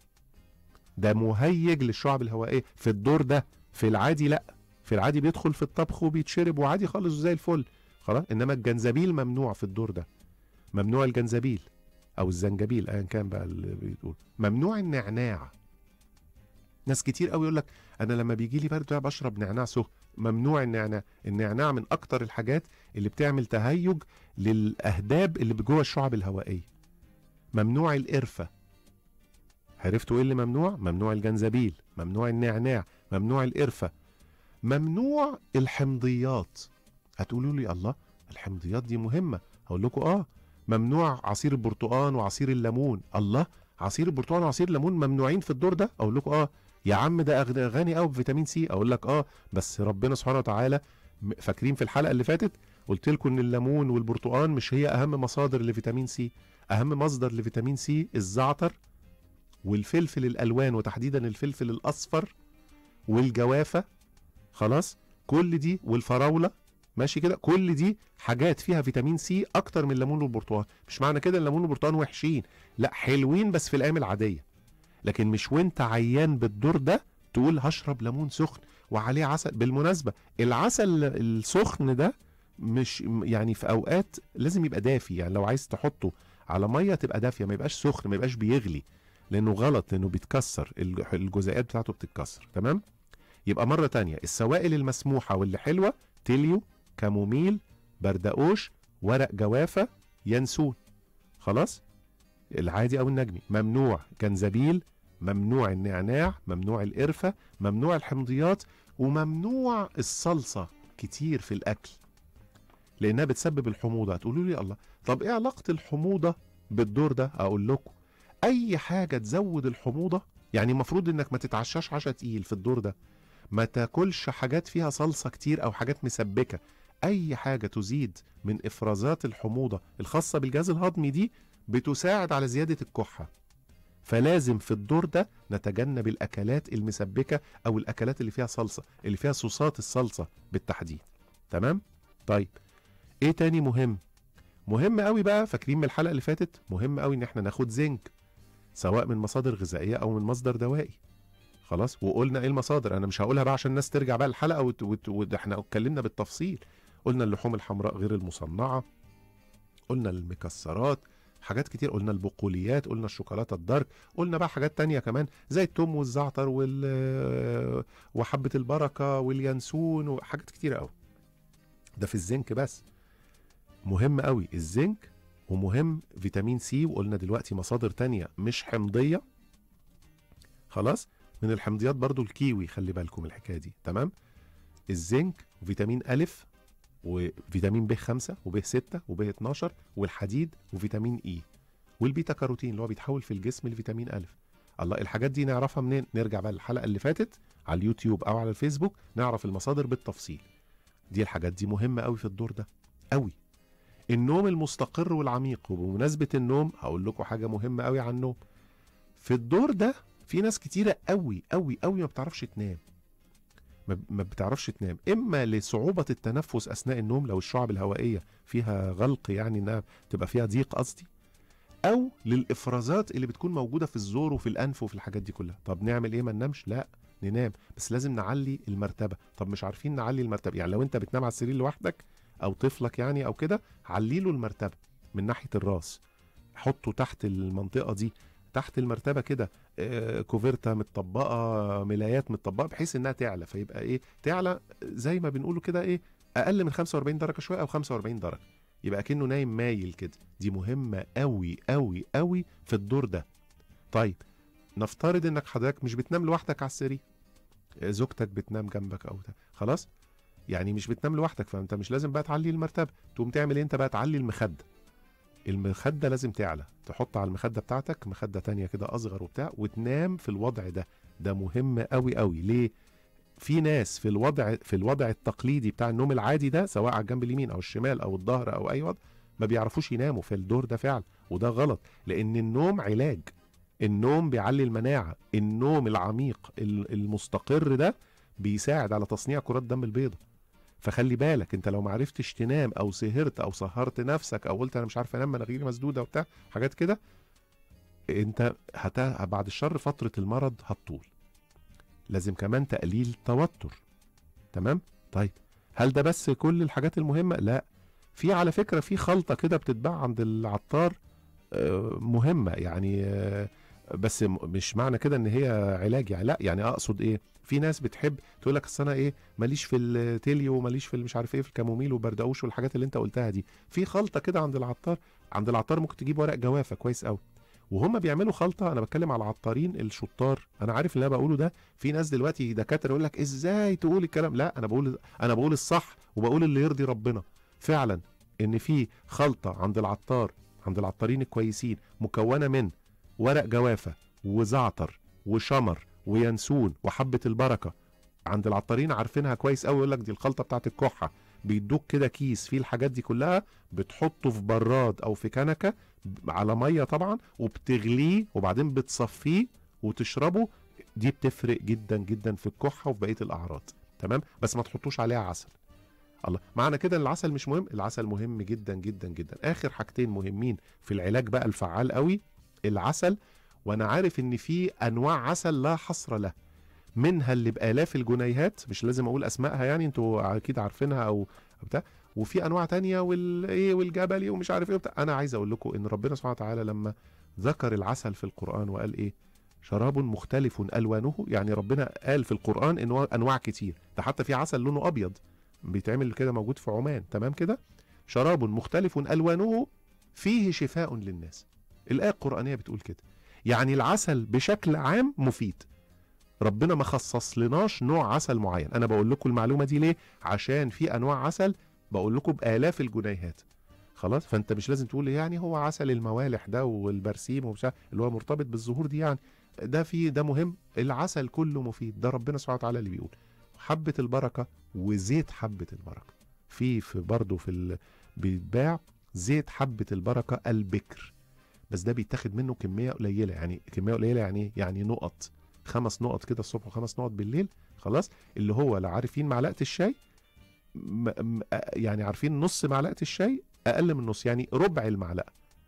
ده مهيج للشعب الهوائيه في الدور ده في العادي لا في العادي بيدخل في الطبخ وبيتشرب وعادي خالص زي الفل خلاص انما الجنزبيل ممنوع في الدور ده ممنوع الجنزبيل او الزنجبيل ايا كان بقى اللي بيقول ممنوع النعناع ناس كتير قوي يقول لك انا لما بيجي لي برد بشرب نعناع سخن ممنوع النعناع النعناع من اكتر الحاجات اللي بتعمل تهيج للاهداب اللي جوه الشعب الهوائيه ممنوع القرفه عرفتوا ايه اللي ممنوع ممنوع الجنزبيل ممنوع النعناع ممنوع القرفه ممنوع الحمضيات هتقولوا لي الله الحمضيات دي مهمه هقول لكم اه ممنوع عصير البرتقال وعصير الليمون الله عصير البرتقال وعصير الليمون ممنوعين في الدور ده اقول لكم اه يا عم ده أغ- غني قوي بفيتامين سي اقول لك اه بس ربنا سبحانه وتعالى م- فاكرين في الحلقه اللي فاتت قلت لكم ان الليمون والبرتقال مش هي اهم مصادر لفيتامين سي اهم مصدر لفيتامين سي الزعتر والفلفل الالوان وتحديدا الفلفل الاصفر والجوافه خلاص كل دي والفراوله ماشي كده كل دي حاجات فيها فيتامين سي اكتر من الليمون والبرتقال مش معنى كده الليمون والبرتقال وحشين لا حلوين بس في الايام العاديه لكن مش وانت عيان بالدور ده تقول هشرب ليمون سخن وعليه عسل بالمناسبه العسل السخن ده مش يعني في اوقات لازم يبقى دافي يعني لو عايز تحطه على ميه تبقى دافيه ما يبقاش سخن ما يبقاش بيغلي لانه غلط لانه بيتكسر الج- الجزيئات بتاعته بتتكسر تمام يبقى مره تانية السوائل المسموحه واللي حلوه تليو كاموميل بردقوش ورق جوافه ينسون خلاص العادي او النجمي ممنوع جنزبيل ممنوع النعناع ممنوع القرفه ممنوع الحمضيات وممنوع الصلصه كتير في الاكل لانها بتسبب الحموضه هتقولوا لي الله طب ايه علاقه الحموضه بالدور ده اقول لكم اي حاجه تزود الحموضه يعني المفروض انك ما تتعشاش عشاء تقيل في الدور ده ما تاكلش حاجات فيها صلصه كتير او حاجات مسبكه اي حاجه تزيد من افرازات الحموضه الخاصه بالجهاز الهضمي دي بتساعد على زياده الكحه فلازم في الدور ده نتجنب الاكلات المسبكه او الاكلات اللي فيها صلصه اللي فيها صوصات الصلصه بالتحديد تمام طيب ايه تاني مهم مهم قوي بقى فاكرين من الحلقه اللي فاتت مهم قوي ان احنا ناخد زنك سواء من مصادر غذائيه او من مصدر دوائي خلاص وقلنا ايه المصادر انا مش هقولها بقى عشان الناس ترجع بقى الحلقه وت... وت... وت... احنا اتكلمنا بالتفصيل قلنا اللحوم الحمراء غير المصنعه قلنا المكسرات حاجات كتير قلنا البقوليات قلنا الشوكولاته الدارك قلنا بقى حاجات تانية كمان زي التوم والزعتر وال وحبه البركه واليانسون وحاجات كتير قوي ده في الزنك بس مهم قوي الزنك ومهم فيتامين سي وقلنا دلوقتي مصادر تانية مش حمضيه خلاص من الحمضيات برضو الكيوي خلي بالكم من الحكايه دي تمام الزنك وفيتامين ألف وفيتامين ب 5 وب 6 وب 12 والحديد وفيتامين اي والبيتا كاروتين اللي هو بيتحول في الجسم لفيتامين ألف الله الحاجات دي نعرفها منين نرجع بقى للحلقه اللي فاتت على اليوتيوب او على الفيسبوك نعرف المصادر بالتفصيل دي الحاجات دي مهمه قوي في الدور ده قوي النوم المستقر والعميق وبمناسبه النوم هقول لكم حاجه مهمه قوي عن النوم في الدور ده في ناس كتيره قوي قوي قوي ما بتعرفش تنام ما ما بتعرفش تنام اما لصعوبه التنفس اثناء النوم لو الشعب الهوائيه فيها غلق يعني انها تبقى فيها ضيق قصدي او للافرازات اللي بتكون موجوده في الزور وفي الانف وفي الحاجات دي كلها طب نعمل ايه ما ننامش لا ننام بس لازم نعلي المرتبه طب مش عارفين نعلي المرتبه يعني لو انت بتنام على السرير لوحدك او طفلك يعني او كده علي له المرتبه من ناحيه الراس حطه تحت المنطقه دي تحت المرتبه كده آه، كوفرتا متطبقه ملايات متطبقه بحيث انها تعلى فيبقى ايه تعلى زي ما بنقوله كده ايه اقل من 45 درجه شويه او 45 درجه يبقى كأنه نايم مايل كده دي مهمه قوي قوي قوي في الدور ده طيب نفترض انك حضرتك مش بتنام لوحدك على السرير آه، زوجتك بتنام جنبك او ده خلاص يعني مش بتنام لوحدك فانت مش لازم بقى تعلي المرتبه تقوم تعمل ايه انت بقى تعلي المخده المخده لازم تعلى تحط على المخده بتاعتك مخده تانية كده اصغر وبتاع وتنام في الوضع ده ده مهم قوي قوي ليه في ناس في الوضع في الوضع التقليدي بتاع النوم العادي ده سواء على الجنب اليمين او الشمال او الظهر او اي وضع ما بيعرفوش يناموا في الدور ده فعلا وده غلط لان النوم علاج النوم بيعلي المناعه النوم العميق ال- المستقر ده بيساعد على تصنيع كرات دم البيضاء فخلي بالك انت لو ما عرفتش تنام او سهرت او سهرت نفسك او قلت انا مش عارف انام مناخيري مسدوده وبتاع حاجات كده انت هت... بعد الشر فتره المرض هتطول لازم كمان تقليل توتر تمام طيب هل ده بس كل الحاجات المهمه لا في على فكره في خلطه كده بتتباع عند العطار آه، مهمه يعني آه، بس م- مش معنى كده ان هي علاج يعني لا يعني اقصد ايه في ناس بتحب تقول لك اصل انا ايه ماليش في التيليو وماليش في مش عارف ايه في الكاموميل وبردقوش والحاجات اللي انت قلتها دي في خلطه كده عند العطار عند العطار ممكن تجيب ورق جوافه كويس قوي وهم بيعملوا خلطه انا بتكلم على العطارين الشطار انا عارف اللي انا بقوله ده في ناس دلوقتي دكاتره يقول لك ازاي تقول الكلام لا انا بقول انا بقول الصح وبقول اللي يرضي ربنا فعلا ان في خلطه عند العطار عند العطارين الكويسين مكونه من ورق جوافه وزعتر وشمر وينسون وحبه البركه عند العطارين عارفينها كويس قوي يقول لك دي الخلطه بتاعت الكحه بيدوك كده كيس فيه الحاجات دي كلها بتحطه في براد او في كنكه على ميه طبعا وبتغليه وبعدين بتصفيه وتشربه دي بتفرق جدا جدا في الكحه وفي بقيه الاعراض تمام بس ما تحطوش عليها عسل الله معنى كده ان العسل مش مهم العسل مهم جدا جدا جدا اخر حاجتين مهمين في العلاج بقى الفعال قوي العسل وانا عارف ان في انواع عسل لا حصر له منها اللي بالاف الجنيهات مش لازم اقول اسمائها يعني انتوا اكيد عارفينها او بتاع وفي انواع تانية والايه والجبلي ومش عارف ايه وبتاع انا عايز اقول لكم ان ربنا سبحانه وتعالى لما ذكر العسل في القران وقال ايه شراب مختلف الوانه يعني ربنا قال في القران انه انواع كتير ده حتى في عسل لونه ابيض بيتعمل كده موجود في عمان تمام كده شراب مختلف الوانه فيه شفاء للناس الايه القرانيه بتقول كده يعني العسل بشكل عام مفيد ربنا ما خصص لناش نوع عسل معين انا بقول لكم المعلومه دي ليه عشان في انواع عسل بقول لكم بالاف الجنيهات خلاص فانت مش لازم تقول يعني هو عسل الموالح ده والبرسيم ومش عارف- اللي هو مرتبط بالزهور دي يعني ده في ده مهم العسل كله مفيد ده ربنا سبحانه وتعالى اللي بيقول حبه البركه وزيت حبه البركه في في برضه في ال... بيتباع زيت حبه البركه البكر بس ده بيتاخد منه كميه قليله يعني كميه قليله يعني ايه يعني نقط خمس نقط كده الصبح وخمس نقط بالليل خلاص اللي هو لا عارفين معلقه الشاي م... م... يعني عارفين نص معلقه الشاي اقل من نص يعني ربع المعلقه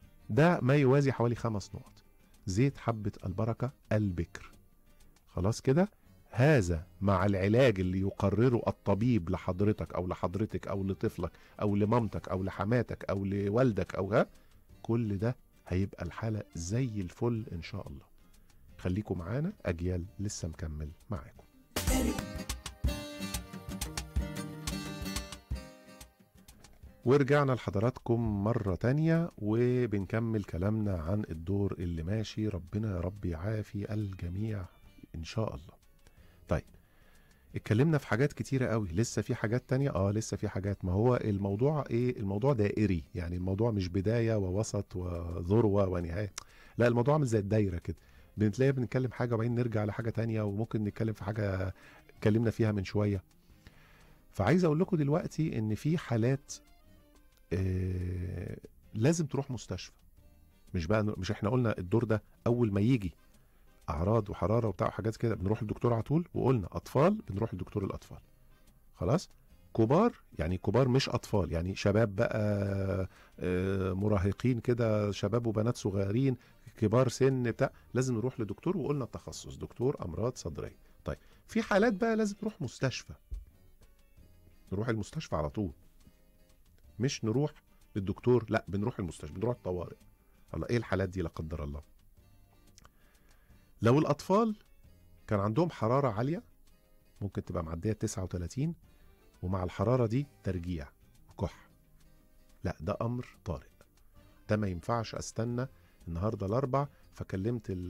ده ما يوازي حوالي خمس نقط زيت حبه البركه البكر خلاص كده هذا مع العلاج اللي يقرره الطبيب لحضرتك او لحضرتك او لطفلك او لمامتك او لحماتك او لوالدك او ها كل ده هيبقى الحالة زي الفل ان شاء الله خليكم معانا اجيال لسه مكمل معاكم ورجعنا لحضراتكم مرة تانية وبنكمل كلامنا عن الدور اللي ماشي ربنا يا رب يعافي الجميع ان شاء الله طيب اتكلمنا في حاجات كتيرة قوي لسه في حاجات تانية اه لسه في حاجات ما هو الموضوع ايه الموضوع دائري يعني الموضوع مش بداية ووسط وذروة ونهاية لا الموضوع عامل زي الدايرة كده بنتلاقي بنتكلم حاجة وبعدين نرجع لحاجة تانية وممكن نتكلم في حاجة اتكلمنا فيها من شوية فعايز اقول لكم دلوقتي ان في حالات آه لازم تروح مستشفى مش بقى مش احنا قلنا الدور ده اول ما يجي اعراض وحراره وبتاع وحاجات كده بنروح للدكتور على طول وقلنا اطفال بنروح لدكتور الاطفال خلاص كبار يعني كبار مش اطفال يعني شباب بقى آه، مراهقين كده شباب وبنات صغيرين كبار سن بتاع لازم نروح لدكتور وقلنا التخصص دكتور امراض صدريه طيب في حالات بقى لازم نروح مستشفى نروح المستشفى على طول مش نروح للدكتور لا بنروح المستشفى بنروح الطوارئ الله ايه الحالات دي لا قدر الله لو الاطفال كان عندهم حراره عاليه ممكن تبقى معديه 39 ومع الحراره دي ترجيع كح لا ده امر طارئ ده ما ينفعش استنى النهارده الاربع فكلمت ال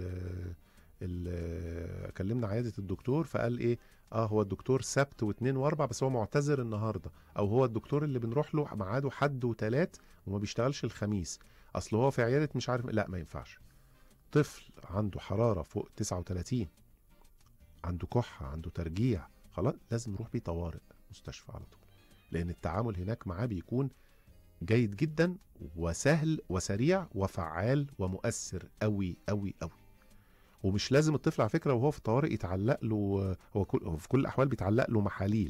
ال كلمنا عياده الدكتور فقال ايه اه هو الدكتور سبت واثنين واربع بس هو معتذر النهارده او هو الدكتور اللي بنروح له ميعاده حد وتلات وما بيشتغلش الخميس اصل هو في عياده مش عارف لا ما ينفعش طفل عنده حراره فوق 39 عنده كحه عنده ترجيع خلاص لازم نروح بيه طوارئ مستشفى على طول لان التعامل هناك معاه بيكون جيد جدا وسهل وسريع وفعال ومؤثر قوي قوي قوي ومش لازم الطفل على فكره وهو في الطوارئ يتعلق له هو كل هو في كل الاحوال بيتعلق له محاليل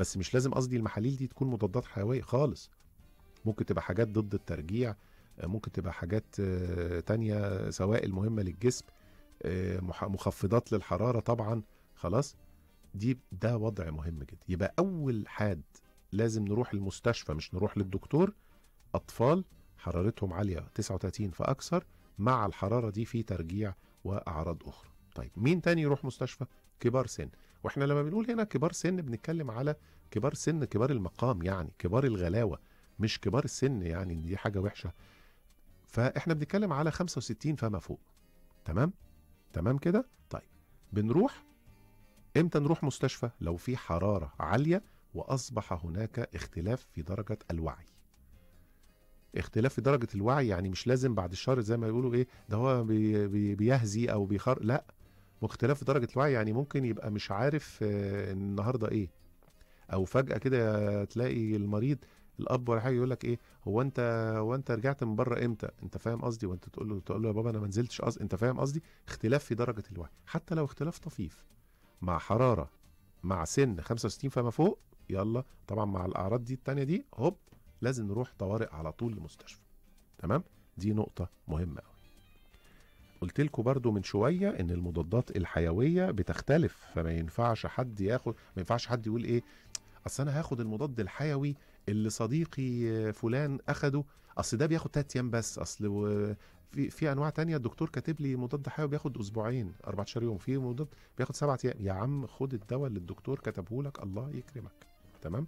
بس مش لازم قصدي المحاليل دي تكون مضادات حيويه خالص ممكن تبقى حاجات ضد الترجيع آه، ممكن تبقى حاجات آه، تانية سوائل مهمه للجسم آه، مح- مخفضات للحراره طبعا خلاص دي ده وضع مهم جدا يبقى اول حاد لازم نروح المستشفى مش نروح للدكتور اطفال حرارتهم عاليه 39 فاكثر مع الحراره دي في ترجيع واعراض اخرى طيب مين تاني يروح مستشفى كبار سن واحنا لما بنقول هنا كبار سن بنتكلم على كبار سن كبار المقام يعني كبار الغلاوه مش كبار السن يعني إن دي حاجه وحشه فاحنا بنتكلم على 65 فما فوق تمام تمام كده طيب بنروح امتى نروح مستشفى لو في حراره عاليه واصبح هناك اختلاف في درجه الوعي اختلاف في درجه الوعي يعني مش لازم بعد الشهر زي ما يقولوا ايه ده هو بي بي بيهزي او بيخر لا واختلاف في درجه الوعي يعني ممكن يبقى مش عارف آه، النهارده ايه او فجاه كده تلاقي المريض الاب ولا حاجه يقول لك ايه هو انت هو انت رجعت من بره امتى انت فاهم قصدي وانت تقول له تقول له يا بابا انا ما نزلتش قصدي انت فاهم قصدي اختلاف في درجه الوعي حتى لو اختلاف طفيف مع حراره مع سن 65 فما فوق يلا طبعا مع الاعراض دي التانية دي هوب لازم نروح طوارئ على طول لمستشفى تمام دي نقطه مهمه قوي قلت لكم برضو من شويه ان المضادات الحيويه بتختلف فما ينفعش حد ياخد ما ينفعش حد يقول ايه اصل انا هاخد المضاد الحيوي اللي صديقي فلان اخده اصل ده بياخد 3 ايام بس اصل و- في في انواع تانية الدكتور كاتب لي مضاد حيوي بياخد اسبوعين 14 يوم في مضاد بياخد 7 ايام يا عم خد الدواء اللي الدكتور كتبه لك الله يكرمك تمام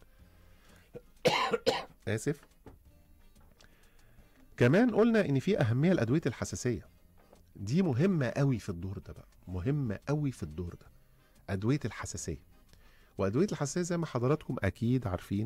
اسف كمان قلنا ان في اهميه لادويه الحساسيه دي مهمه قوي في الدور ده بقى مهمه قوي في الدور ده ادويه الحساسيه وادويه الحساسيه زي ما حضراتكم اكيد عارفين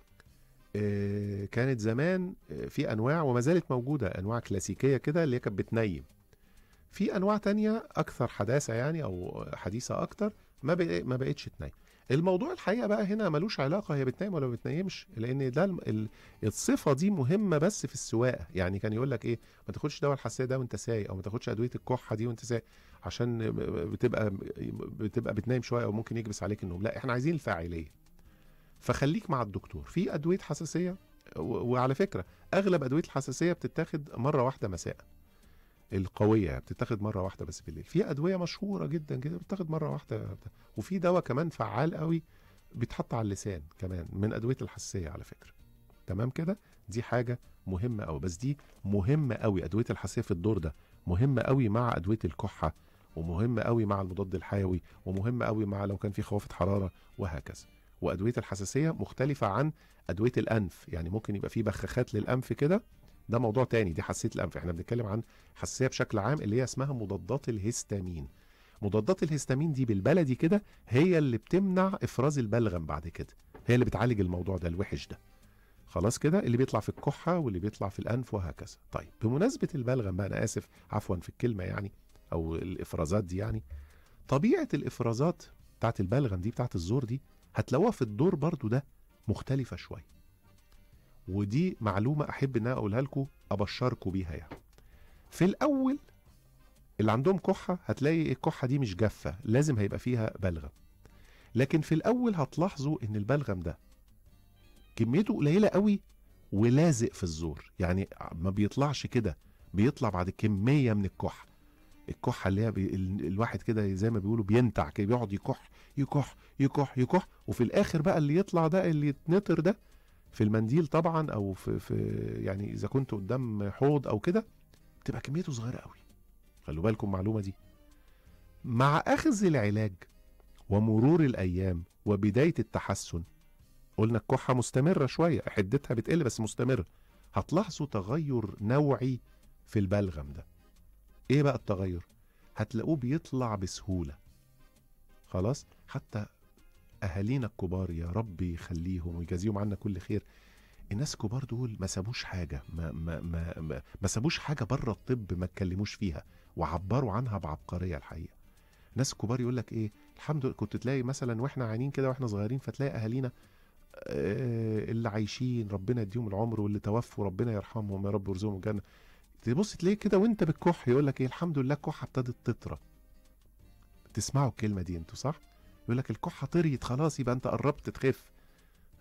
آه، كانت زمان آه، في انواع وما زالت موجوده انواع كلاسيكيه كده اللي هي كانت بتنيم في انواع تانية اكثر حداثه يعني او حديثه اكتر ما بق- ما بقتش تنيم الموضوع الحقيقه بقى هنا ملوش علاقه هي بتنيم ولا ما بتنيمش لان ده الم- ال- الصفه دي مهمه بس في السواقه يعني كان يقول لك ايه ما تاخدش دواء الحساسيه ده وانت سايق او ما تاخدش ادويه الكحه دي وانت سايق عشان بتبقى بتبقى بتنام شويه او ممكن يكبس عليك النوم لا احنا عايزين الفاعليه فخليك مع الدكتور في ادويه حساسيه و- وعلى فكره اغلب ادويه الحساسيه بتتاخد مره واحده مساء القويه بتتاخد مره واحده بس بالليل في ادويه مشهوره جدا كده بتتاخد مره واحده وفي دواء كمان فعال قوي بيتحط على اللسان كمان من ادويه الحساسيه على فكره تمام كده دي حاجه مهمه قوي بس دي مهمه قوي ادويه الحساسيه في الدور ده مهمه قوي مع ادويه الكحه ومهمه قوي مع المضاد الحيوي ومهمه قوي مع لو كان في خوافه حراره وهكذا وادويه الحساسيه مختلفه عن ادويه الانف يعني ممكن يبقى في بخاخات للانف كده ده موضوع تاني دي حساسيه الانف احنا بنتكلم عن حساسيه بشكل عام اللي هي اسمها مضادات الهستامين مضادات الهستامين دي بالبلدي كده هي اللي بتمنع افراز البلغم بعد كده هي اللي بتعالج الموضوع ده الوحش ده خلاص كده اللي بيطلع في الكحه واللي بيطلع في الانف وهكذا طيب بمناسبه البلغم بقى انا اسف عفوا في الكلمه يعني او الافرازات دي يعني طبيعه الافرازات بتاعت البلغم دي بتاعت الزور دي هتلاقوها في الدور برضو ده مختلفه شويه ودي معلومه احب ان انا اقولها لكم ابشركم بيها يعني في الاول اللي عندهم كحه هتلاقي الكحه دي مش جافه لازم هيبقى فيها بلغم لكن في الاول هتلاحظوا ان البلغم ده كميته قليله قوي ولازق في الزور يعني ما بيطلعش كده بيطلع بعد كميه من الكحه الكحه اللي هي بي ال- الواحد كده زي ما بيقولوا بينتع كده بيقعد يكح يكح يكح يكح وفي الاخر بقى اللي يطلع ده اللي يتنطر ده في المنديل طبعا او في, في يعني اذا كنت قدام حوض او كده بتبقى كميته صغيره قوي خلوا بالكم المعلومه دي مع اخذ العلاج ومرور الايام وبدايه التحسن قلنا الكحه مستمره شويه حدتها بتقل بس مستمره هتلاحظوا تغير نوعي في البلغم ده ايه بقى التغير هتلاقوه بيطلع بسهوله خلاص حتى اهالينا الكبار يا رب يخليهم ويجازيهم عنا كل خير الناس الكبار دول ما سابوش حاجه ما ما ما ما, ما سابوش حاجه بره الطب ما اتكلموش فيها وعبروا عنها بعبقريه الحقيقه ناس كبار يقول لك ايه الحمد لله كنت تلاقي مثلا واحنا عينين كده واحنا صغيرين فتلاقي اهالينا آه، اللي عايشين ربنا يديهم العمر واللي توفوا ربنا يرحمهم يا رب ويرزقهم الجنه تبص تلاقيه كده وانت بتكح يقول لك ايه الحمد لله الكحه ابتدت تطرى تسمعوا الكلمه دي انتوا صح يقول لك الكحه طريت خلاص يبقى انت قربت تخف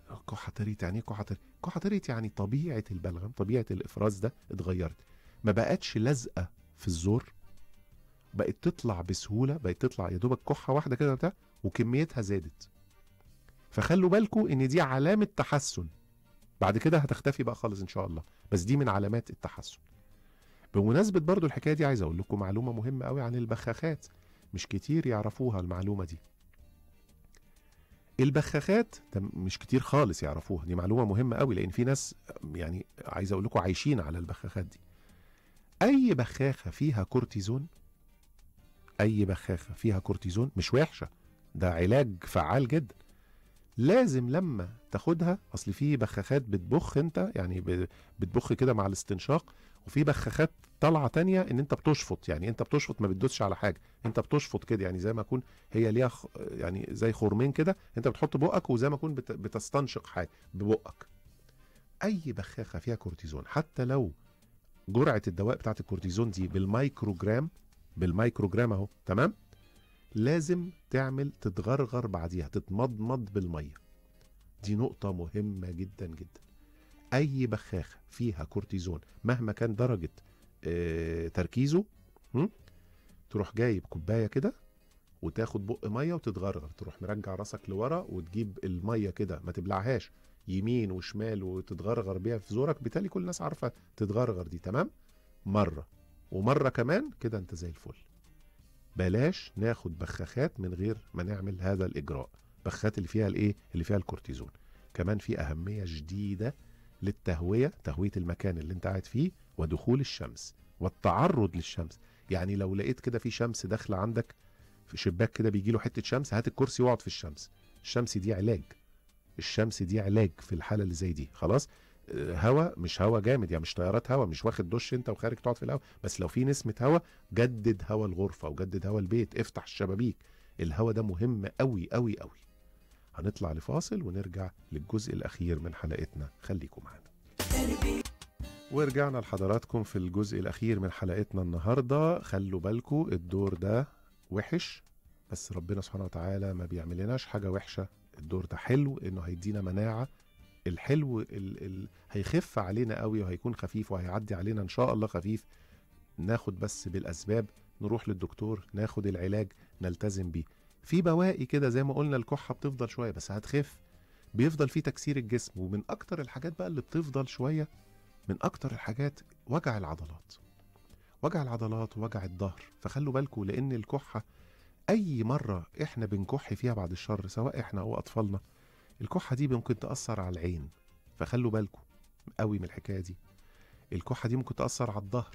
كحه طريت يعني ايه كحه طريت كحه طريت يعني طبيعه البلغم طبيعه الافراز ده اتغيرت ما بقتش لازقه في الزور بقت تطلع بسهوله بقت تطلع يا دوبك كحه واحده كده بتاع وكميتها زادت فخلوا بالكم ان دي علامه تحسن بعد كده هتختفي بقى خالص ان شاء الله بس دي من علامات التحسن بمناسبه برضو الحكايه دي عايز اقول لكم معلومه مهمه قوي عن البخاخات مش كتير يعرفوها المعلومه دي البخاخات ده مش كتير خالص يعرفوها دي معلومه مهمه قوي لان في ناس يعني عايز اقول لكم عايشين على البخاخات دي اي بخاخه فيها كورتيزون اي بخاخه فيها كورتيزون مش وحشه ده علاج فعال جدا لازم لما تاخدها اصل في بخاخات بتبخ انت يعني ب- بتبخ كده مع الاستنشاق وفي بخاخات طالعه تانية ان انت بتشفط يعني انت بتشفط ما بتدوسش على حاجه انت بتشفط كده يعني زي ما يكون هي ليها خ... يعني زي خرمين كده انت بتحط بقك وزي ما يكون بت... بتستنشق حاجه ببقك اي بخاخه فيها كورتيزون حتى لو جرعه الدواء بتاعت الكورتيزون دي بالمايكروجرام بالمايكروجرام اهو تمام لازم تعمل تتغرغر بعديها تتمضمض بالميه دي نقطة مهمة جدا جدا أي بخاخة فيها كورتيزون مهما كان درجة آه تركيزه م? تروح جايب كوباية كده وتاخد بق مية وتتغرغر تروح مرجع راسك لورا وتجيب المية كده ما تبلعهاش يمين وشمال وتتغرغر بيها في زورك بالتالي كل الناس عارفة تتغرغر دي تمام مرة ومرة كمان كده انت زي الفل بلاش ناخد بخاخات من غير ما نعمل هذا الاجراء بخاخات اللي فيها الايه اللي فيها الكورتيزون كمان في اهميه شديده للتهويه تهويه المكان اللي انت قاعد فيه ودخول الشمس والتعرض للشمس يعني لو لقيت كده في شمس داخله عندك في شباك كده بيجي له حته شمس هات الكرسي واقعد في الشمس الشمس دي علاج الشمس دي علاج في الحاله اللي زي دي خلاص آه، هوا مش هوا جامد يعني مش طيارات هوا مش واخد دش انت وخارج تقعد في الهوا بس لو في نسمه هوا جدد هوا الغرفه وجدد هوا البيت افتح الشبابيك الهوا ده مهم قوي قوي قوي هنطلع لفاصل ونرجع للجزء الاخير من حلقتنا خليكم معانا ورجعنا لحضراتكم في الجزء الاخير من حلقتنا النهارده خلوا بالكم الدور ده وحش بس ربنا سبحانه وتعالى ما بيعملناش حاجه وحشه الدور ده حلو انه هيدينا مناعه الحلو ال ال هيخف علينا قوي وهيكون خفيف وهيعدي علينا ان شاء الله خفيف ناخد بس بالاسباب نروح للدكتور ناخد العلاج نلتزم بيه في بواقي كده زي ما قلنا الكحه بتفضل شويه بس هتخف بيفضل فيه تكسير الجسم ومن اكتر الحاجات بقى اللي بتفضل شويه من اكتر الحاجات وجع العضلات وجع العضلات ووجع الظهر فخلوا بالكم لان الكحه اي مره احنا بنكح فيها بعد الشر سواء احنا او اطفالنا الكحه دي ممكن تاثر على العين فخلوا بالكم قوي من الحكايه دي الكحه دي ممكن تاثر على الظهر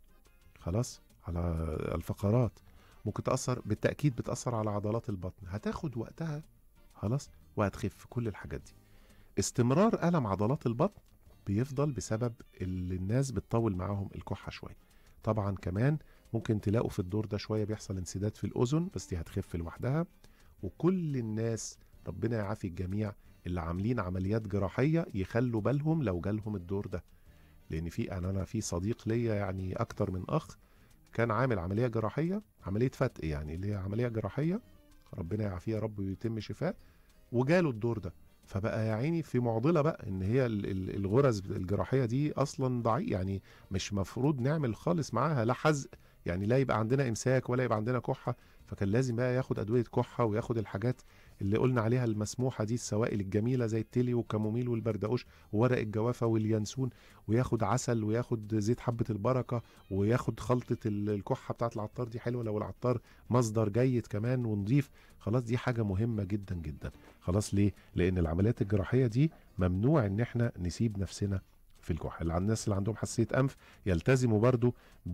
خلاص على الفقرات ممكن تاثر بالتاكيد بتاثر على عضلات البطن هتاخد وقتها خلاص وهتخف كل الحاجات دي استمرار الم عضلات البطن بيفضل بسبب اللي الناس بتطول معاهم الكحه شويه طبعا كمان ممكن تلاقوا في الدور ده شويه بيحصل انسداد في الاذن بس دي هتخف لوحدها وكل الناس ربنا يعافي الجميع اللي عاملين عمليات جراحيه يخلوا بالهم لو جالهم الدور ده لان في انا انا في صديق ليا يعني اكتر من اخ كان عامل عمليه جراحيه عمليه فتق يعني اللي هي عمليه جراحيه ربنا يعافيه يا رب ويتم شفاه وجاله الدور ده فبقى يا عيني في معضله بقى ان هي ال- ال- الغرز الجراحيه دي اصلا ضعيف يعني مش مفروض نعمل خالص معاها لا حزق يعني لا يبقى عندنا امساك ولا يبقى عندنا كحه فكان لازم بقى ياخد ادويه كحه وياخد الحاجات اللي قلنا عليها المسموحه دي السوائل الجميله زي التلي والكاموميل والبردقوش وورق الجوافه واليانسون وياخد عسل وياخد زيت حبه البركه وياخد خلطه ال- الكحه بتاعت العطار دي حلوه لو العطار مصدر جيد كمان ونضيف خلاص دي حاجه مهمه جدا جدا خلاص ليه لان العمليات الجراحيه دي ممنوع ان احنا نسيب نفسنا في الكحه اللي الناس اللي عندهم حساسيه انف يلتزموا برضو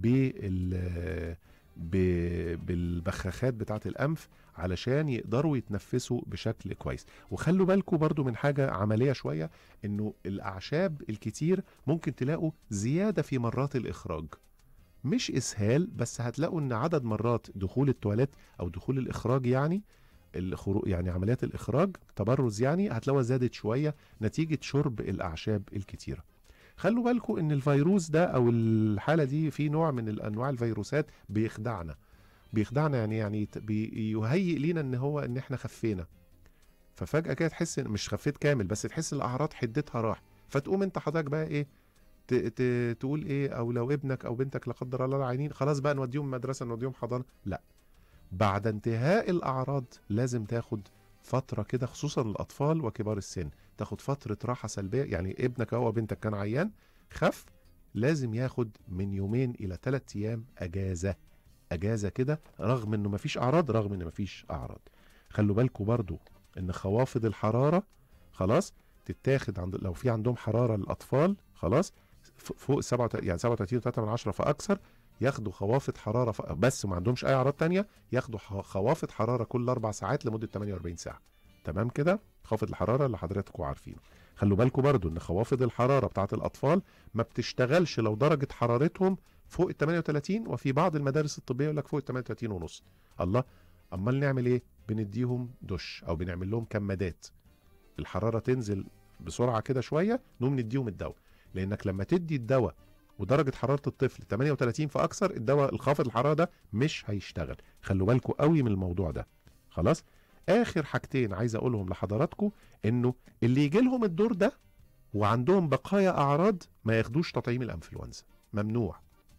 بال ب- بالبخاخات بتاعه الانف علشان يقدروا يتنفسوا بشكل كويس وخلوا بالكم برضو من حاجه عمليه شويه انه الاعشاب الكتير ممكن تلاقوا زياده في مرات الاخراج مش اسهال بس هتلاقوا ان عدد مرات دخول التواليت او دخول الاخراج يعني الخروج يعني عمليات الاخراج تبرز يعني هتلاقوها زادت شويه نتيجه شرب الاعشاب الكتيره خلوا بالكم ان الفيروس ده او الحاله دي في نوع من الانواع الفيروسات بيخدعنا بيخدعنا يعني يعني ت- بيهيئ لينا ان هو ان احنا خفينا ففجاه كده تحس ان مش خفيت كامل بس تحس الاعراض حدتها راح فتقوم انت حضرتك بقى ايه ت... ت... تقول ايه او لو ابنك او بنتك لا قدر الله عينين خلاص بقى نوديهم مدرسه نوديهم حضانه لا بعد انتهاء الاعراض لازم تاخد فتره كده خصوصا الاطفال وكبار السن تاخد فتره راحه سلبيه يعني ابنك او بنتك كان عيان خف لازم ياخد من يومين الى ثلاث ايام اجازه اجازه كده رغم انه مفيش اعراض رغم ان مفيش اعراض خلوا بالكم برضو ان خوافض الحراره خلاص تتاخد عند لو في عندهم حراره للاطفال خلاص ف- فوق 37 يعني 37 3 من 10 فاكثر ياخدوا خوافض حراره ف... بس وما عندهمش اي اعراض تانية ياخدوا ح- خوافض حراره كل اربع ساعات لمده 48 ساعه تمام كده خوافض الحراره اللي حضراتكم عارفينه خلوا بالكم برضو ان خوافض الحراره بتاعت الاطفال ما بتشتغلش لو درجه حرارتهم فوق ال 38 وفي بعض المدارس الطبيه يقول لك فوق ال 38 ونص الله امال نعمل ايه بنديهم دش او بنعمل لهم كمادات الحراره تنزل بسرعه كده شويه نقوم نديهم الدواء لانك لما تدي الدواء ودرجه حراره الطفل 38 فاكثر الدواء الخافض الحراره ده مش هيشتغل خلوا بالكم قوي من الموضوع ده خلاص اخر حاجتين عايز اقولهم لحضراتكم انه اللي يجي لهم الدور ده وعندهم بقايا اعراض ما ياخدوش تطعيم الانفلونزا ممنوع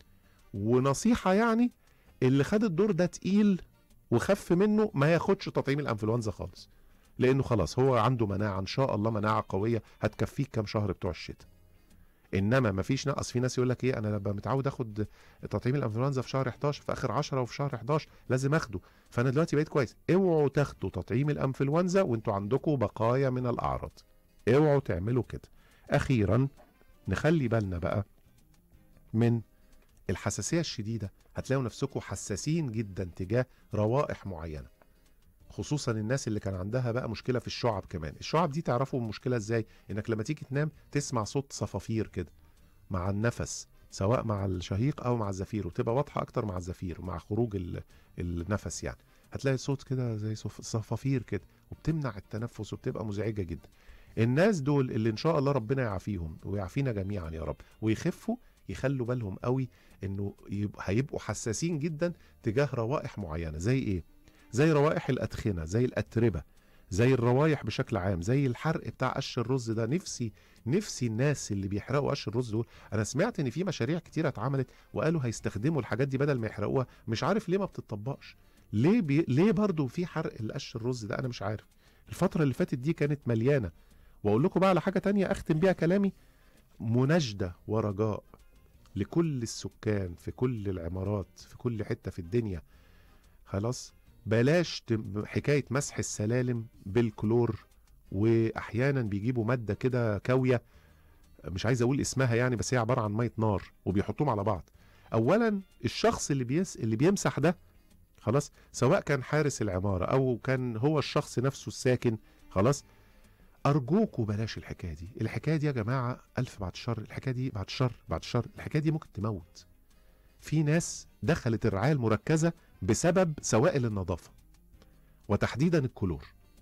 ونصيحه يعني اللي خد الدور ده تقيل وخف منه ما ياخدش تطعيم الانفلونزا خالص لانه خلاص هو عنده مناعه ان شاء الله مناعه قويه هتكفيك كام شهر بتوع الشتاء انما ما فيش نقص في ناس يقول لك ايه انا لما متعود اخد تطعيم الانفلونزا في شهر 11 في اخر 10 وفي شهر 11 لازم اخده فانا دلوقتي بقيت كويس اوعوا تاخدوا تطعيم الانفلونزا وانتوا عندكم بقايا من الاعراض اوعوا تعملوا كده اخيرا نخلي بالنا بقى من الحساسيه الشديده هتلاقوا نفسكم حساسين جدا تجاه روائح معينه خصوصا الناس اللي كان عندها بقى مشكله في الشعب كمان الشعب دي تعرفوا المشكله ازاي انك لما تيجي تنام تسمع صوت صفافير كده مع النفس سواء مع الشهيق او مع الزفير وتبقى واضحه اكتر مع الزفير مع خروج ال- النفس يعني هتلاقي صوت كده زي صف- صفافير كده وبتمنع التنفس وبتبقى مزعجه جدا الناس دول اللي ان شاء الله ربنا يعافيهم ويعافينا جميعا يا رب ويخفوا يخلوا بالهم قوي انه يب- هيبقوا حساسين جدا تجاه روائح معينه زي ايه زي روائح الادخنه زي الاتربه زي الروايح بشكل عام زي الحرق بتاع قش الرز ده نفسي نفسي الناس اللي بيحرقوا قش الرز دول انا سمعت ان في مشاريع كتيره اتعملت وقالوا هيستخدموا الحاجات دي بدل ما يحرقوها مش عارف ليه ما بتطبقش ليه بي... ليه برضو في حرق القش الرز ده انا مش عارف الفتره اللي فاتت دي كانت مليانه واقول لكم بقى على حاجه تانية اختم بيها كلامي مناشده ورجاء لكل السكان في كل العمارات في كل حته في الدنيا خلاص بلاش تم- حكايه مسح السلالم بالكلور واحيانا بيجيبوا ماده كده كاويه مش عايز اقول اسمها يعني بس هي عباره عن ميه نار وبيحطوهم على بعض اولا الشخص اللي بيس اللي بيمسح ده خلاص سواء كان حارس العماره او كان هو الشخص نفسه الساكن خلاص ارجوكوا بلاش الحكايه دي الحكايه دي يا جماعه الف بعد الشر الحكايه دي بعد الشر بعد الشر الحكايه دي ممكن تموت في ناس دخلت الرعايه المركزه بسبب سوائل النظافه وتحديدا الكلور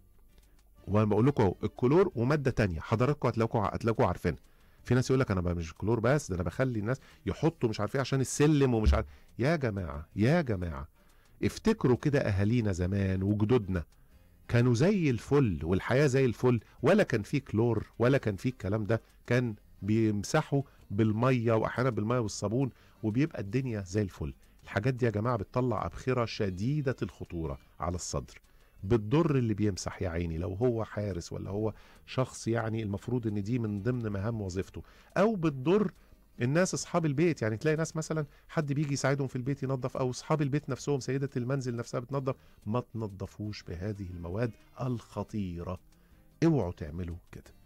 وانا بقول لكم اهو الكلور وماده تانية حضراتكم هتلاقوا هتلاقوا عارفينها في ناس يقول لك انا بقى مش كلور بس ده انا بخلي الناس يحطوا مش عارف ايه عشان السلم ومش عارف يا جماعه يا جماعه افتكروا كده اهالينا زمان وجدودنا كانوا زي الفل والحياه زي الفل ولا كان في كلور ولا كان في الكلام ده كان بيمسحوا بالميه واحيانا بالميه والصابون وبيبقى الدنيا زي الفل الحاجات دي يا جماعه بتطلع ابخره شديده الخطوره على الصدر بتضر اللي بيمسح يا عيني لو هو حارس ولا هو شخص يعني المفروض ان دي من ضمن مهام وظيفته او بتضر الناس اصحاب البيت يعني تلاقي ناس مثلا حد بيجي يساعدهم في البيت ينظف او اصحاب البيت نفسهم سيده المنزل نفسها بتنظف ما تنظفوش بهذه المواد الخطيره اوعوا تعملوا كده